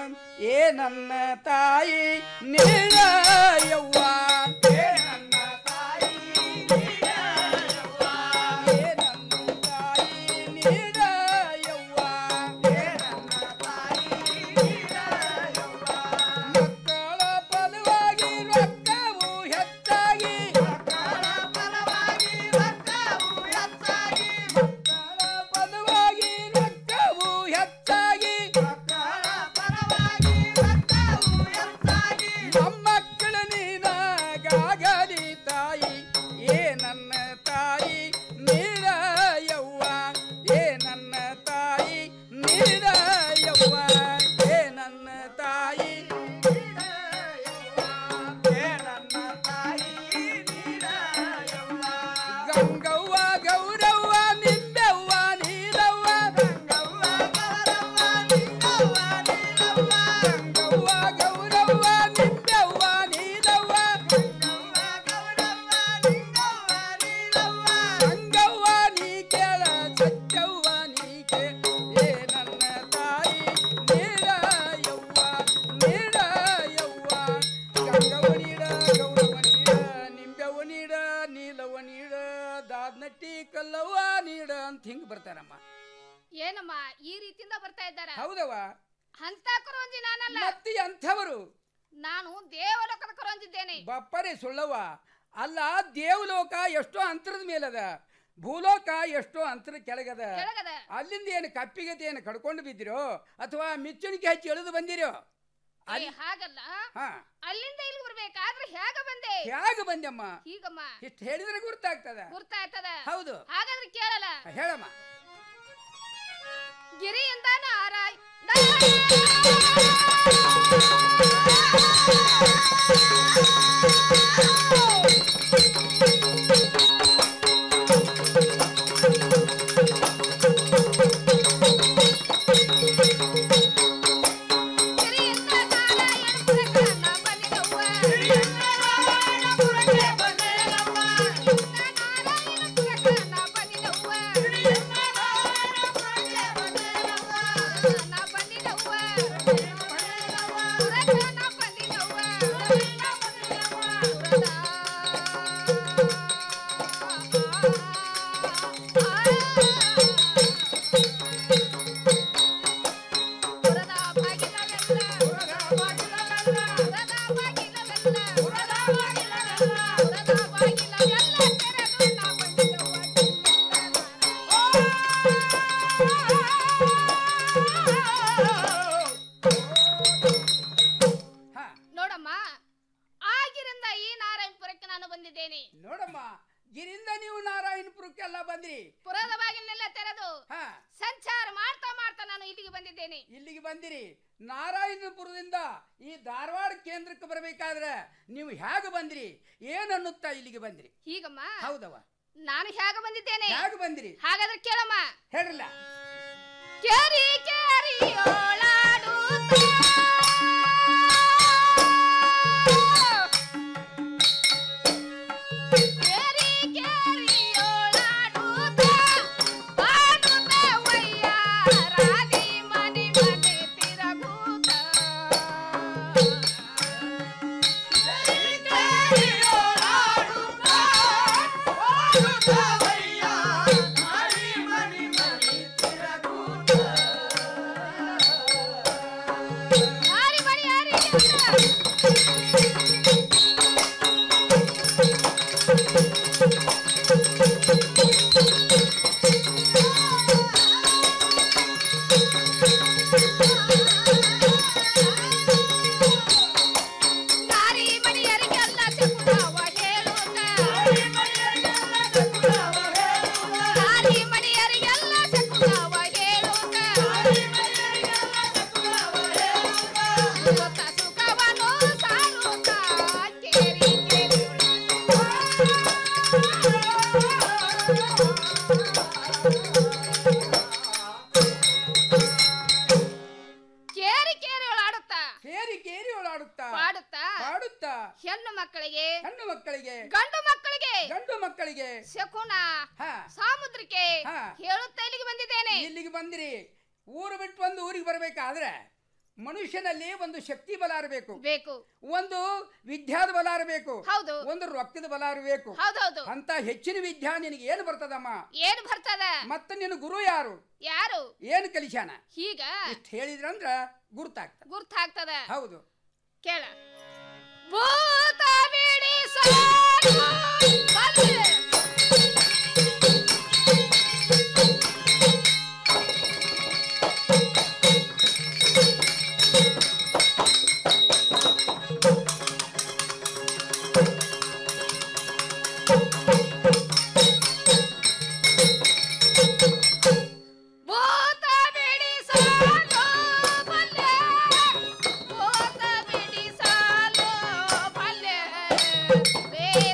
ಏ ನನ್ನ ತಾಯಿ ನೀರ ಯವ್ವ ಏ ನನ್ನ ತಾಯಿ ನೀರ ಯವ್ವ. ಏ ನನ್ನ ತಾಯಿ ನೀರ ಯವ್ವ. ಏ ನನ್ನ ತಾಯಿ ನೀರ ಯವ್ವ. ಮಕ್ಕಳ ಫಲವಾಗಿ ರೊಕ್ಕವು ಹೆಚ್ಚಾಗಿ ಮಕ್ಕಳ ಫಲವಾಗಿ ರೊಕ್ಕವು ಹೆಚ್ಚಾಗಿ ಮಕ್ಕಳ ಫಲವಾಗಿ ರೊಕ್ಕವು ಹೆಚ್ಚಾಗಿ ಮಕ್ಕಳ ಫಲವಾಗಿ ರೊಕ್ಕವು ಹೆಚ್ಚಾಗಿ ಮೊಮ್ಮಕ್ಕಳು ನೀನಾಗ ನೀಡ ಅಂತ ಹಿಂಗ್ ಬರ್ತಾರಮ್ಮ ಏನಮ್ಮ ಈ ರೀತಿಯಿಂದ ಬರ್ತಾ ಇದ್ದಾರ ಹೌದವ ಅಂತ ಕೊರವಂಜಿ ನಾನಲ್ಲ ಮತ್ತೆ ಅಂಥವರು ನಾನು ದೇವಲೋಕದ ಕೊರವಂಜಿದ್ದೇನೆ ಬಪ್ಪರೆ ಸುಳ್ಳವ ಅಲ್ಲ ದೇವಲೋಕ ಎಷ್ಟೋ ಅಂತರದ ಮೇಲದ ಭೂಲೋಕ ಎಷ್ಟೋ ಅಂತರ ಕೆಳಗದ ಕೆಳಗದ. ಅಲ್ಲಿಂದ ಏನು ಕಪ್ಪಿಗತಿ ಏನು ಕಡ್ಕೊಂಡು ಬಿದ್ದಿರೋ ಅಥವಾ ಮಿಚ್ಚುಣಿಕೆ ಹಚ್ಚಿ ಎಳೆದು ಬಂದಿರೋ ಏ, ಹಾಗಲ್ಲ ಹಾ ಅಲ್ಲಿಂದ ಇಲ್ಲಿ ಬರ್ಬೇಕಾದ್ರೆ ಹೇಗ ಬಂದೆ ಹೇಗೆ ಬಂದಮ್ಮ ಹೀಗಮ್ಮ ಇಷ್ಟು ಹೇಳಿದ್ರೆ ಗುರ್ತಾಗ್ತದ ಗುರ್ತಾಯ್ತದ ಹೌದು ಹಾಗಾದ್ರೆ ಕೇಳಲ್ಲ ಹೇಳಮ್ಮ ಗಿರಿಯಿಂದ ನಾರಾಯ್ ನೋಡಮ್ಮ ಆಗಿರಿಂದ ಈ ನಾರಾಯಣಪುರಕ್ಕೆ ನಾನು ಬಂದಿದ್ದೇನೆ ನೋಡಮ್ಮ ಗಿರಿಂದ ನೀವು ನಾರಾಯಣಪುರಕ್ಕೆಲ್ಲ ಬಂದ್ರಿ ಪುರದ ಬಾಗಿಲನ್ನೆಲ್ಲ ತೆರೆದು ಹಾ ಸಂಚಾರ ಮಾಡ್ತಾ ಮಾಡ್ತಾ ನಾನು ಇಲ್ಲಿಗೆ ಬಂದಿದ್ದೇನೆ ಇಲ್ಲಿಗೆ ಬಂದಿರಿ ನಾರಾಯಣಪುರದಿಂದ ಈ ಧಾರವಾಡ ಕೇಂದ್ರಕ್ಕೆ ಬರಬೇಕಾದ್ರೆ ನೀವು ಹೇಗೆ ಬಂದ್ರಿ ಏನನ್ನುತ್ತಾ ಇಲ್ಲಿಗೆ ಬಂದ್ರಿ ಹೀಗಮ್ಮ ಹೌದವ ನಾನು ಹೇಗೆ ಬಂದಿದ್ದೇನೆ ಹೇಗೆ ಬಂದ್ರಿ ಹಾಗಾದ್ರೆ ಕೇಳಮ್ಮ ಹೇಳ್ರಲ್ಲ ಕೇರಿ ಕೇರಿ ನಾರಿ ಮಣಿಯರಿಗೆಲ್ಲ ಶಕುನವ ಹೇಳುತ್ತ ನಾರಿ ಮಣಿಯರಿಗೆಲ್ಲ ಶಕುನವ ಹೇಳುತ್ತ ಸುಖ ಸುಖವನ್ನು ಸಾರುತ್ತ ಕೇರಿ ಕೇರಿ ಕೇರಿ ಕೇರಿ ಓಡಾಡುತ್ತಾ ಕೇರಿ ಕೇರಿ ಓಡಾಡುತ್ತಾ ಪಾಡುತ್ತಾ ಪಾಡುತ್ತಾ ಹೆಣ್ಣು ಮಕ್ಕಳಿಗೆ ಹೆಣ್ಣು ಮಕ್ಕಳಿಗೆ ಗಂಡು ಮಕ್ಕಳಿಗೆ ಗಂಡು ಮಕ್ಕಳಿಗೆ ಶಕುನ ಹಾ. ಸಾಮುದ್ರಿಕೆ ಹಾ. ಹೇಳುತ್ತಾ ಇಲ್ಲಿಗೆ ಬಂದಿದ್ದೇನೆ ಇಲ್ಲಿಗೆ ಬಂದಿರಿ ಊರು ಬಿಟ್ಟು ಒಂದು ಊರಿಗೆ ಬರಬೇಕಾದ್ರೆ ಮನುಷ್ಯನಲ್ಲಿ ಒಂದು ಶಕ್ತಿ ಬಲ ಇರಬೇಕು ಬೇಕು ಒಂದು ವಿದ್ಯಾದ ಬಲ ಇರಬೇಕು ಹೌದು ಒಂದು ರೊಕ್ಕದ ಬಲ ಇರಬೇಕು ಹೌದೌದು ಅಂತ ಹೆಚ್ಚಿನ ವಿದ್ಯಾ ನಿನಗೆ ಏನು ಬರ್ತದಮ್ಮ ಏನು ಬರ್ತದ ಮತ್ತೆ ನಿನ್ನ ಗುರು ಯಾರು ಯಾರು ಏನು ಕಲಿಸ್ಯಾನ ಹೀಗ ಇಷ್ಟು ಹೇಳಿದ್ರಂದ್ರ ಗುರ್ತಾಗ್ತದ ಗುರ್ತಾಗ್ತದ ಹೌದು ಕೇಳ ಭೂತ ಬಿಡಿಸಲು ಬಂದೆ. ಭೂತ ಬಿಡಿಸಲು ಬಲ್ಲೆ. ಭೂತ ಬಿಡಿಸಲು ಬಲ್ಲೆ.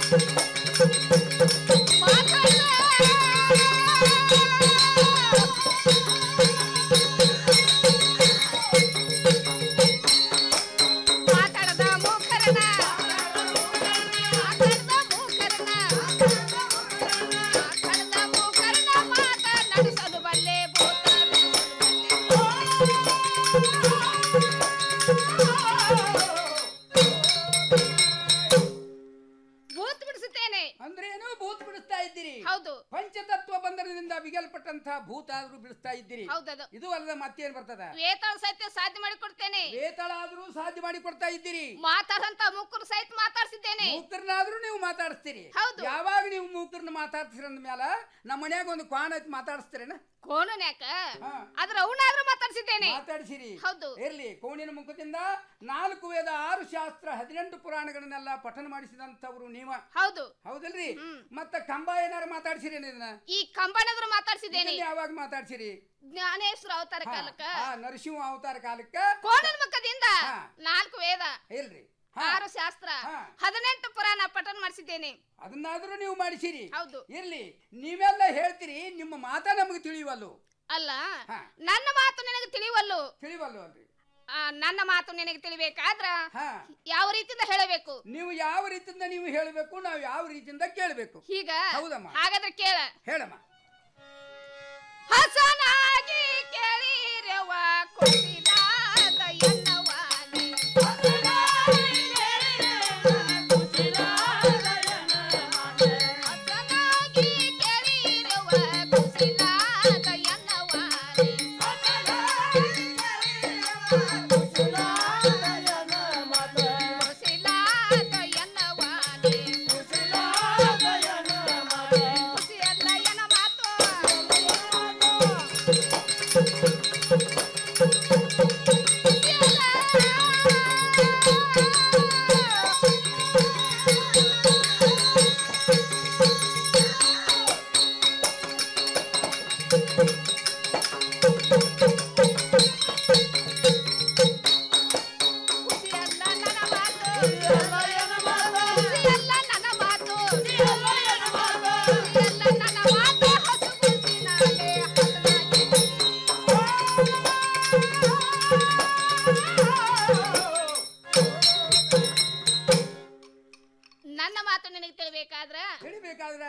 ಮಾತಾಡದ ಮೂಕರನ ಮಾತಾಡದ ಮೂಕರನ ಮಾತಾಡದ ಮೂಕರನ ಮಾತನಾಡಿಸಲು ಬಲ್ಲೆ ಭೂತ ಭೂತ್ ಬಿಡಿಸುತ್ತೇನೆ ಅಂದ್ರೆ ಏನು ಭೂತ್ ಬಿಡಿಸ್ತಾ ಇದ್ದೀರಿ ಹೌದು ಪಂಚತತ್ವ ಬಂಧನದಿಂದ ಬಿಗಲ್ಪಟ್ಟಂತಹ ಭೂತ ಆದ್ರೂ ಬಿಡಿಸ್ತಾ ಇದ್ದೀರಿ ಹೌದದು ಇದು ಅಲ್ಲದ ಮತ್ತೇನ್ ಬರ್ತದ ವೇತಾಳ ಸಹಿತ ಸಾಧ್ಯ ಮಾಡಿಕೊಡ್ತೇನೆ ವೇತಾಳ ಆದ್ರೂ ಸಾಧ್ಯ ಮಾಡಿ ಕೊಡ್ತಾ ಇದ್ದೀರಿ ಮಾತಾಡಂತ ಮುಕ್ಕರು ಸಹಿತ ಮಾತಾಡ್ಸಿದ್ದೇನೆ ಮೂಕರ್ನಾದ್ರೂ ನೀವು ಮಾತಾಡಿಸ್ತೀರಿ ಹೌದು. ಯಾವಾಗ ನೀವು ಮೂಕರ್ನ ಮಾತಾಡ್ತೀರ ಅಂದ್ಮೇಲ ನಮ್ಮ ಮನ್ಯಾಗ ಒಂದು ಕ್ವಾನ್ ಐತಿ ಮಾತಾಡಿಸ್ತೀರೇನ ಕೋಣನ್ಯಾಕ ಅದ್ರ ಅವನಾದ್ರೂ ಮಾತಾಡ್ಸಿದ್ದೇನೆ ಮಾತಾಡಿಸಿರಿ ಹೌದು ಇರ್ಲಿ ಕೋಣಿನ ಮುಖದಿಂದ ನಾಲ್ಕು ವೇದ ಆರು ಶಾಸ್ತ್ರ ಹದಿನೆಂಟು ಪುರಾಣಗಳನ್ನೆಲ್ಲ ಪಠನ ಮಾಡಿಸಿದಂತವ್ರು ನೀವ ಹೌದು ಹೌದಲ್ರಿ ಮತ್ತ ಕಂಬ ಏನಾರು ಮಾತಾಡ್ಸಿರಿ ಇದನ್ನ ಈ ಕಂಬನದ್ರು ಮಾತಾಡ್ಸಿದ್ದೇನೆ ಇದನ್ನ ಯಾವಾಗ ಮಾತಾಡ್ಸಿರಿ ಜ್ಞಾನೇಶ್ವರ ಅವತಾರ ಹಾ, ಕಾಲಕ್ಕ ಆ ನರಸಿಂಹ ಅವತಾರ ಕಾಲಕ್ಕ ಕೋಣನ ಮುಖದಿಂದ ಹಾ. ನಾಲ್ಕು ವೇದ ಇಲ್ರಿ ಆರು ಶಾಸ್ತ್ರ ಹದಿನೆಂಟು ಪುರಾಣ ಪಠನ ಮಾಡಿಸಿದ್ದೇನೆ ಅದನ್ನಾದ್ರೂ ನೀವು ಮಾಡಿಸಿರಿ ಹೌದು ಇರ್ಲಿ ನೀವೆಲ್ಲ ಹೇಳ್ತೀರಿ ನಿಮ್ಮ ಮಾತ ನಮಗೆ ತಿಳಿಯುವಲ್ಲು ಅಲ್ಲ ನನ್ನ ಮಾತು ನಿನಗೆ ತಿಳಿವಲ್ಲು ತಿಳಿವಲ್ಲು ಅಲ್ರಿ ಆ, ನನ್ನ ಮಾತು ನಿನಗೆ ತಿಳಿಬೇಕಾದ್ರ ಹಾ ಯಾವ ರೀತಿಯಿಂದ ಹೇಳಬೇಕು ನೀವು ಯಾವ ರೀತಿಯಿಂದ ನೀವು ಹೇಳಬೇಕು ನಾವು ಯಾವ ರೀತಿಯಿಂದ ಕೇಳಬೇಕು ಈಗ ಹೌದಮ್ಮ ಹಾಗಾದ್ರೆ ಕೇಳ ಹೇಳಮ್ಮ ಹಸನಾಗಿ ಕೇಳಿರವ ಕುಸಿದಾದ ಎನ್ನವಾನೆ ಹಸನಾಗಿ ಕೇಳಿರವ ಕುಸಿಲಾದ ಎನ್ನವಾನೆ ಕುಸಿಲಾದ ಎನ್ನವಾನೆ ಕುಸಿಯಲ್ಲ ಎನ್ನ ಮಾತು ಕುಸಿಯಲ್ಲ ನನ್ನ ಮಾತು ಕುಸಿಯಲ್ಲ ನನ್ನ ಮಾತು ಹಸು ಕುಸಿನಾಲೆ ನನ್ನ ಮಾತು ನಿನಗೆ ತಿಳಿಬೇಕಾದ್ರ ತಿಳಿಬೇಕಾದ್ರ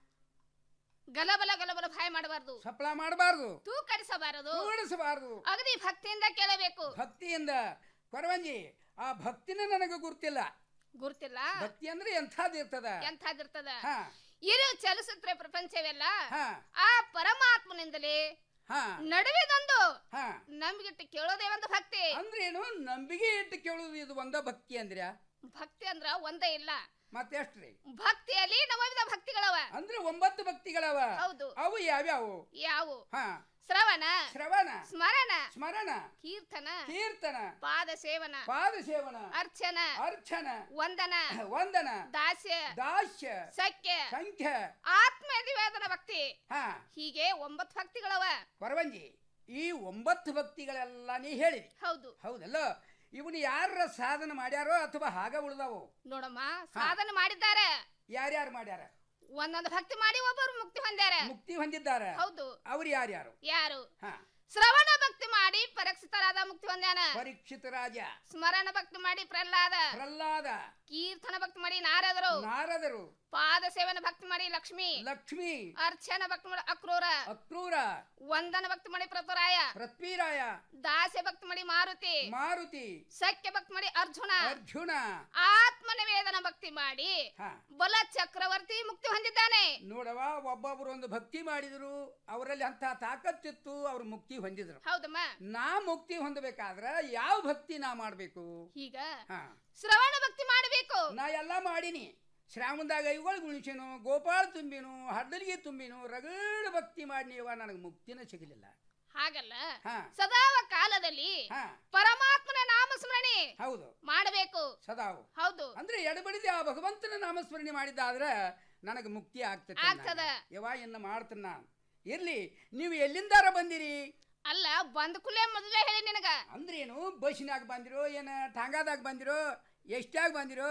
ಗಲಬಲ ಗಲಬಲ ಭಯ ಮಾಡಬಾರ್ದು ಸಪ್ಲ ಮಾಡಬಾರ್ದು ತೂಕಡಿಸಬಾರದು ತೂಕಡಿಸಬಾರದು ಅಗದಿ ಭಕ್ತಿಯಿಂದ ಕೇಳಬೇಕು ಭಕ್ತಿಯಿಂದ ಕೊರವಂಜಿ ಆ ಭಕ್ತಿನ ನನಗೆ ಗುರ್ತಿಲ್ಲ ಗುರ್ತಿಲ್ಲ ಭಕ್ತಿ ಅಂದ್ರೆ ಎಂಥದ್ದು ಇರ್ತದ ಎಂಥದಿರ್ತದ ಹಾ. ಇರು ಚಲಿಸುತ್ತೆ ಪ್ರಪಂಚವೆಲ್ಲ ಹಾ. ಆ ಪರಮಾತ್ಮನಿಂದಲೇ ಹಾ ನಡುವೆದೊಂದು ಹಾ ನಂಬಿಗಿಟ್ಟು ಕೇಳೋದೇ ಒಂದು ಭಕ್ತಿ ಅಂದ್ರೆ ಏನು ನಂಬಿಕೆ ಇಟ್ಟು ಕೇಳುವುದು ಇದು ಒಂದ ಭಕ್ತಿ ಅಂದ್ರ ಭಕ್ತಿ ಅಂದ್ರ ಒಂದೇ ಇಲ್ಲ ಮತ್ತೆಷ್ಟ್ರಿ ಭಕ್ತಿಯಲ್ಲಿ ನವವಿಧ ಭಕ್ತಿಗಳವ ಅಂದ್ರೆ ಒಂಬತ್ತು ಭಕ್ತಿಗಳವ ಹೌದು ಅವು ಯಾವ್ಯಾವು ಯಾವು ಹಾ ಶ್ರವಣ ಶ್ರವಣ ಸ್ಮರಣ ಸ್ಮರಣ ಕೀರ್ತನ ಕೀರ್ತನ ಪಾದ ಸೇವನ ಪಾದ ಸೇವನ ಅರ್ಚನ ಅರ್ಚನ ವಂದನ ವಂದನ ದಾಸ್ಯ ದಾಸ್ಯ ಸಖ್ಯ ಸಂಖ್ಯ ಆತ್ಮ ನಿವೇದನ ಭಕ್ತಿ ಹಾ ಹೀಗೆ ಒಂಬತ್ತು ಭಕ್ತಿಗಳವ ಕೊರವಂಜಿ ಈ ಒಂಬತ್ತು ಭಕ್ತಿಗಳೆಲ್ಲ ನೀ ಹೇಳಿರಿ ಹೌದು ಹೌದಲ್ಲ ಇವನು ಯಾರ ಸಾಧನ ಮಾಡ್ಯಾರೋ ಅಥವಾ ಹಾಗ ಉಳ್ದಾವೋ ನೋಡಮ್ಮ ಸಾಧನೆ ಮಾಡಿದ್ದಾರೆ ಯಾರ್ಯಾರು ಮಾಡ್ಯಾರ ಒಂದೊಂದು ಭಕ್ತಿ ಮಾಡಿ ಒಬ್ಬರು ಮುಕ್ತಿ ಹೊಂದ್ಯಾರ ಮುಕ್ತಿ ಹೊಂದಿದ್ದಾರೆ ಹೌದು ಅವ್ರು ಯಾರ್ಯಾರು ಯಾರು ಹಾ ಶ್ರವಣ ಭಕ್ತಿ ಮಾಡಿ ಪರೀಕ್ಷಿತರಾದ ಮುಕ್ತಿ ಹೊಂದ್ಯಾನ ಪರೀಕ್ಷಿತ ರಾಜ ಸ್ಮರಣ ಭಕ್ತಿ ಮಾಡಿ ಪ್ರಹ್ಲಾದ ಪ್ರಹ್ಲಾದ ಕೀರ್ತನ ಭಕ್ತಿ ಮಾಡಿ ನಾರದರು ನಾರದರು ಪಾದ ಸೇವನ ಭಕ್ತಿ ಮಾಡಿ ಲಕ್ಷ್ಮಿ ಲಕ್ಷ್ಮಿ ಅರ್ಚನ ಭಕ್ತಿ ಮಾಡಿ ಅಕ್ರೂರ ಅಕ್ರೂರ ವಂದನ ಭಕ್ತಿ ಮಾಡಿ ಪ್ರತುರಾಯ ಪೃಥ್ವಿರಾಯ ದಾಸ್ಯ ಭಕ್ತಿ ಮಾಡಿ ಮಾರುತಿ ಮಾರುತಿ ಸಖ್ಯ ಭಕ್ತಿ ಮಾಡಿ ಅರ್ಜುನ ಅರ್ಜುನ ಆತ್ಮ ನಿವೇದನ ಭಕ್ತಿ ಮಾಡಿ ಹಾ ಬಲ ಚಕ್ರವರ್ತಿ ಮುಕ್ತಿ ಹೊಂದಿದ್ದಾನೆ ನೋಡವ ಒಬ್ಬೊಬ್ರು ಒಂದು ಭಕ್ತಿ ಮಾಡಿದ್ರು ಅವರಲ್ಲಿ ಅಂತ ತಾಕತ್ತಿತ್ತು ಅವ್ರು ಮುಕ್ತಿ ಹೊಂದಿದ್ರು ಹೌದಮ್ಮ ನಾ ಮುಕ್ತಿ ಹೊಂದಬೇಕಾದ್ರ ಯಾವ ಭಕ್ತಿ ನಾ ಮಾಡ್ಬೇಕು ಈಗ ಹಾ ಶ್ರವಣ ಭಕ್ತಿ ಮಾಡಬೇಕು ನಾ ಎಲ್ಲ ಮಾಡೀನಿ ಶ್ರಾವಣದಾಗ ಐಗಳು ಗುಣಿಸಿನು ಗೋಪಾಳ ತುಂಬಿನು ಹಡ್ಡಲಿಗೆ ತುಂಬಿನು ರಗಡ ಭಕ್ತಿ ಮಾಡಿ ನೀವ ನನಗೆ ಮುಕ್ತಿನ ಸಿಗಲಿಲ್ಲ ಹಾಗಲ್ಲ ಹಾ ಸದಾವ ಕಾಲದಲ್ಲಿ ಹಾ ಪರಮಾತ್ಮನ ನಾಮಸ್ಮರಣೆ ಹೌದು ಮಾಡಬೇಕು ಸದಾವು ಹೌದು ಅಂದ್ರೆ ಎಡಬಡಿದೆ ಆ ಭಗವಂತನ ನಾಮಸ್ಮರಣೆ ಮಾಡಿದ್ದಾದ್ರೆ ನನಗೆ ಮುಕ್ತಿ ಆಗ್ತದೆ ಆಗ್ತದ. ಯವಾ ಇನ್ನ ಮಾಡ್ತೀನಿ ನಾನು ಇರ್ಲಿ ನೀವು ಎಲ್ಲಿಂದಾರ ಬಂದಿರಿ ಅಲ್ಲ ಬಂದ ಕುಲೆ ಮೊದಲೇ ಹೇಳಿ ನಿನಗ ಅಂದ್ರೇನು ಬಸ್ಸಿನಾಗ ಬಂದಿರೋ ಏನ ಟಾಂಗಾದಾಗ ಬಂದಿರೋ ಎಷ್ಟಾಗ ಬಂದಿರೋ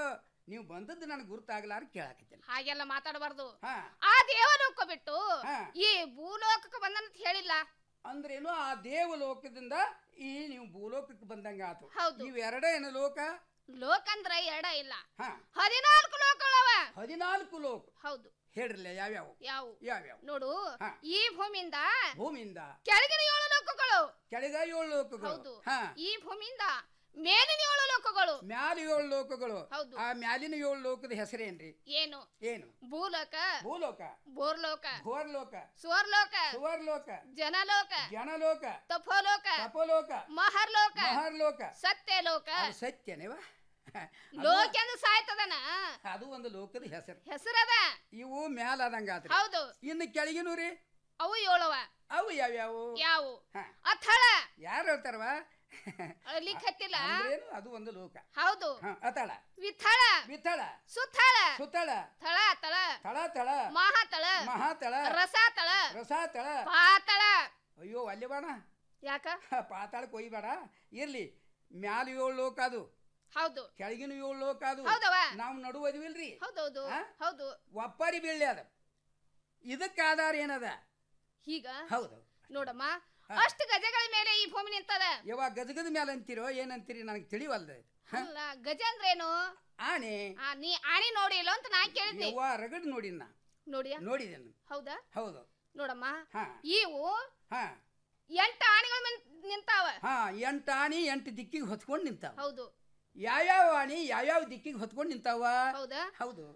ನೀವು ಬಂದದ್ದು ನನಗೆ ಗುರುತಾಗ್ಲಾರ ಕೇಳಾಕತ್ತೇನೆ ಹಾಗೆಲ್ಲ ಮಾತಾಡಬಾರ್ದು ಹಾ ಆ ದೇವಲೋಕ ಬಿಟ್ಟು ಹಾ. ಈ ಭೂಲೋಕಕ್ಕೆ ಬಂದಂತ ಹೇಳಿಲ್ಲ ಅಂದ್ರೇನು ಆ ದೇವಲೋಕದಿಂದ ಈ ನೀವು ಭೂಲೋಕಕ್ಕೆ ಬಂದಂಗ ಆತು ಹೌದು. ಇವೆರಡ ಏನು ಲೋಕ ಲೋಕ ಅಂದ್ರ ಎಡ ಇಲ್ಲ ಹಾ ಹದಿನಾಲ್ಕು ಲೋಕಗಳವ ಹದಿನಾಲ್ಕು ಲೋಕ ಹೌದು ಹೇಳ್ರಲ್ಲ ಯಾವ್ಯಾವು ಯಾವು ಯಾವ್ಯಾವು ನೋಡು ಹಾ. ಈ ಭೂಮಿಯಿಂದ ಭೂಮಿಯಿಂದ ಕೆಳಗಿನ ಏಳು ಲೋಕಗಳು ಕೆಳಗ ಏಳು ಲೋಕಗಳು ಹೌದು ಹಾ ಈ ಭೂಮಿಯಿಂದ ಮೇಲಿನ ಏಳು ಲೋಕಗಳು ಮ್ಯಾಲ ಏಳು ಲೋಕಗಳು ಹೌದು. ಆ ಮ್ಯಾಲಿನ ಏಳು ಲೋಕದ ಹೆಸರೇನ್ರಿ ಏನು ಏನು ಭೂಲೋಕ ಭೂಲೋಕ ಬೋರ್ಲೋಕ ಘೋರ್ಲೋಕ ಸುವರ್ಲೋಕ ಸುವರ್ಲೋಕ ಜನಲೋಕ ಜನಲೋಕ ತಪೋಲೋಕ ತಪೋಲೋಕ ಮಹರ್ಲೋಕ ಮಹರ್ಲೋಕ ಸತ್ಯಲೋಕ ಅದು ಸತ್ಯನೇವ ಲೋಕ ಎಂದು ಸಾಯ್ತದನ ಅದು ಒಂದು ಲೋಕದ ಹೆಸರು ಹೆಸರದ ಇವು ಮ್ಯಾಲ ಆದಂಗ ಆತ್ರಿ ಹೌದು ಇನ್ನು ಕೆಳಗಿನೂ ರೀ ಅವು ಏಳವ ಅವು ಯಾವ್ಯಾವು ಯಾವು ಹಾ. ಅಥಳ ಯಾರು ಹೇಳ್ತಾರವ ಅಳಿಲಿಕ್ಕತ್ತಿಲ್ಲ ಅಂದ್ರೇನು ಅದು ಒಂದು ಲೋಕ ಹೌದು ಹ, ಅತಳ ವಿಥಳ ವಿಥಳ ಸುಥಳ ಸುತ್ತಳ ಥಳ ತಳ ತಳ ತಳ ಮಹಾತಳ ಮಹಾತಳ ರಸಾತಳ ರಸಾತಳ ಪಾತಳ ಅಯ್ಯೋ ಅಲ್ಲಿ ಬಾಣ ಯಾಕ ಪಾತಾಳಕ್ಕೆ ಒಯ್ಬೇಡ ಇರ್ಲಿ ಮ್ಯಾಲ ಏಳು ಲೋಕ ಅದು ಹೌದು ಕೆಳಗಿನ ಏಳು ಲೋಕ ಅದು ಹೌದವ ನಾವು ನಡುವದಿವಿಲ್ರಿ ಹೌದೌದು ಹಾ? ಹೌದು ಒಪ್ಪರಿ ಬೀಳ್ಳಿ ಅದ ಇದಕ್ಕೆ ಆಧಾರ ಏನದ ಈಗ ಹೌದು ನೋಡಮ್ಮ ಅಷ್ಟು ಗಜಗಳ ಮೇಲೆ ಈ ಭೂಮಿ ನಿಂತದ ಯಾವಾಗ ಗಜಗದ ಮೇಲೆ ಅಂತೀರೋ ಏನಂತೀರಿ ನನಗೆ ತಿಳಿವಲ್ದ ಅಲ್ಲ ಗಜ ಅಂದ್ರೇನು ಆನೆ ಆ, ನೀ ಆಣಿ ನೋಡಿ ಇಲ್ಲ ಅಂತ ನಾ ಕೇಳಿದ್ನಿ ಯವ್ವ ರಗಡ್ ನೋಡಿನ ನಾ ನೋಡಿಯಾ ನೋಡಿದ್ದೇನೆ ಹೌದಾ ಹೌದು ನೋಡಮ್ಮ ಹಾ ಇವು ಹಾ ಎಂಟು ಆಣಿಗಳ ಮೇಲೆ ನಿಂತಾವ ಹಾ ಎಂಟು ಆಣಿ ಎಂಟು ದಿಕ್ಕಿಗೆ ಹೊತ್ಕೊಂಡು ನಿಂತಾವ ಹೌದು ಯಾವ್ಯಾವ ಆಣಿ ಯಾವ್ಯಾವ ದಿಕ್ಕಿಗೆ ಹೊತ್ಕೊಂಡು ನಿಂತಾವ ಹೌದಾ ಹೌದು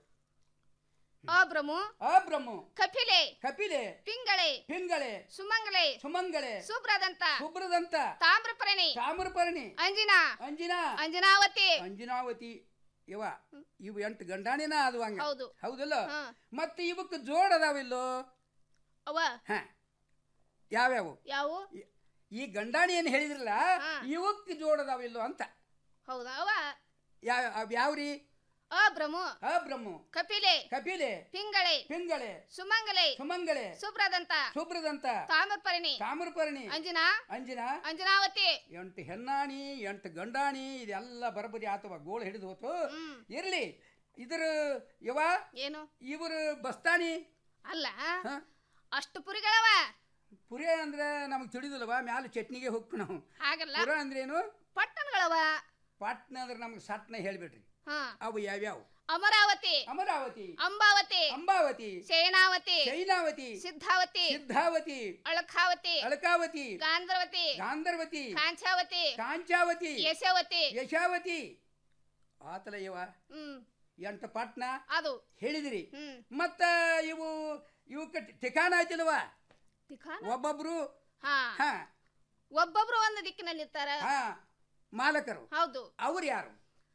ಅಬ್ರಮು ಅಬ್ರಹ್ಮ ಕಪಿಲೆ ಕಪಿಲೆ ಪಿಂಗಳೆ ಪಿಂಗಳೆ ಸುಮಂಗಲೆ ಸುಮಂಗಳೆ ಸುಬ್ರದಂತ ಶುಭ್ರದಂತ ತಾಮ್ರಪರ್ಣಿ ತಾಮ್ರಪರ್ಣಿ ಅಂಜಿನಾ ಅಂಜಿನಾ ಅಂಜನಾವತಿ ಅಂಜನಾವತಿ ಇವ ಇವು ಎಂಟು ಗಂಡಾಣಿನ ಅದು ಹಂಗ ಹೌದು. ಹೌದಲ್ಲ ಹಾ. ಮತ್ತೆ ಇವಕ್ಕೆ ಜೋಡ್ ಅದಾವಿಲ್ಲೋ ಅವ ಹ ಯಾವ್ಯಾವು ಯಾವು ಈ ಗಂಡಾಣಿ ಏನು ಹೇಳಿದ್ರಲ್ಲ ಹಾ. ಇವಕ್ಕೆ ಜೋಡ್ ಅದಾವಿಲ್ಲೋ ಅಂತ ಹೌದಾ ಅವ ಯಾವ ಅವ್ ಯಾವ್ರಿ ಅಬ್ರಮು ಅಬ್ರಹ್ಮ ಕಪಿಲೆ ಕಪಿಲೆ ಪಿಂಗಳೆ ಪಿಂಗಳೆ ಸುಮಂಗಲೆ ಸುಮಂಗಳೆ ಸುಬ್ರದಂತ ಶುಭ್ರದಂತ ತಾಮ್ರಪರ್ಣಿ ತಾಮ್ರಪರ್ಣಿ ಅಂಜನಾ ಅಂಜಿನ ಅಂಜನಾವತಿ ಎಂಟು ಹೆಣ್ಣಾಣಿ ಎಂಟು ಗಂಡಾಣಿ ಇದೆಲ್ಲ ಬರಬರಿ ಆತವ ಗೋಳು ಹಿಡಿದು ಹೋತು ಇರ್ಲಿ ಇದ್ರ ಯವ ಏನು ಇವರು ಬಸ್ತಾನಿ ಅಲ್ಲ ಹ? ಅಷ್ಟು ಪುರಿಗಳವ ಪುರೇ ಅಂದ್ರೆ ನಮಗೆ ತಿಳಿದಿಲ್ಲವ ಮ್ಯಾಲ ಚಟ್ನಿಗೆ ಹೋಗ್ಕು ನಾವು ಹಾಗಲ್ಲ ಪುರ ಅಂದ್ರೇನು ಪಟ್ಟಣಗಳವ ಪಾಟ್ನ ಅಂದ್ರೆ ನಮ್ಗೆ ಸಟ್ನ ಹೇಳ್ಬಿಡ್ರಿ ಹಾ ಅವು ಯಾವ್ಯಾವು ಅಮರಾವತಿ ಅಮರಾವತಿ ಅಂಬಾವತಿ ಅಂಬಾವತಿ ಸೇನಾವತಿ ಶೈನಾವತಿ ಸಿದ್ಧಾವತಿ ಸಿದ್ಧಾವತಿ ಅಳಖಾವತಿ ಅಳಕಾವತಿ ಗಾಂಧರ್ವತಿ ಗಾಂಧರ್ವತಿ ಕಾಂಚಾವತಿ ಕಾಂಚಾವತಿ ಯಶವತಿ ಯಶಾವತಿ ಆತಲ ಇವ ಹ್ಮ್ ಎಂಟು ಪಟ್ನ ಅದು ಹೇಳಿದಿರಿ ಹ್ಮ್ ಮತ್ತ ಇವು ಇವಕ್ಕೆ ಠಿಕಾಣ ಆಯ್ತಿಲ್ವ ತಿಖಾನ? ಒಬ್ಬೊಬ್ರು ಹಾ ಹಾ ಒಬ್ಬೊಬ್ರು ಒಂದು ದಿಕ್ಕಿನಲ್ಲಿ ಇರ್ತಾರ ಹಾ ಮಾಲಕರು ಹೌದು ಅವ್ರು ಯಾರು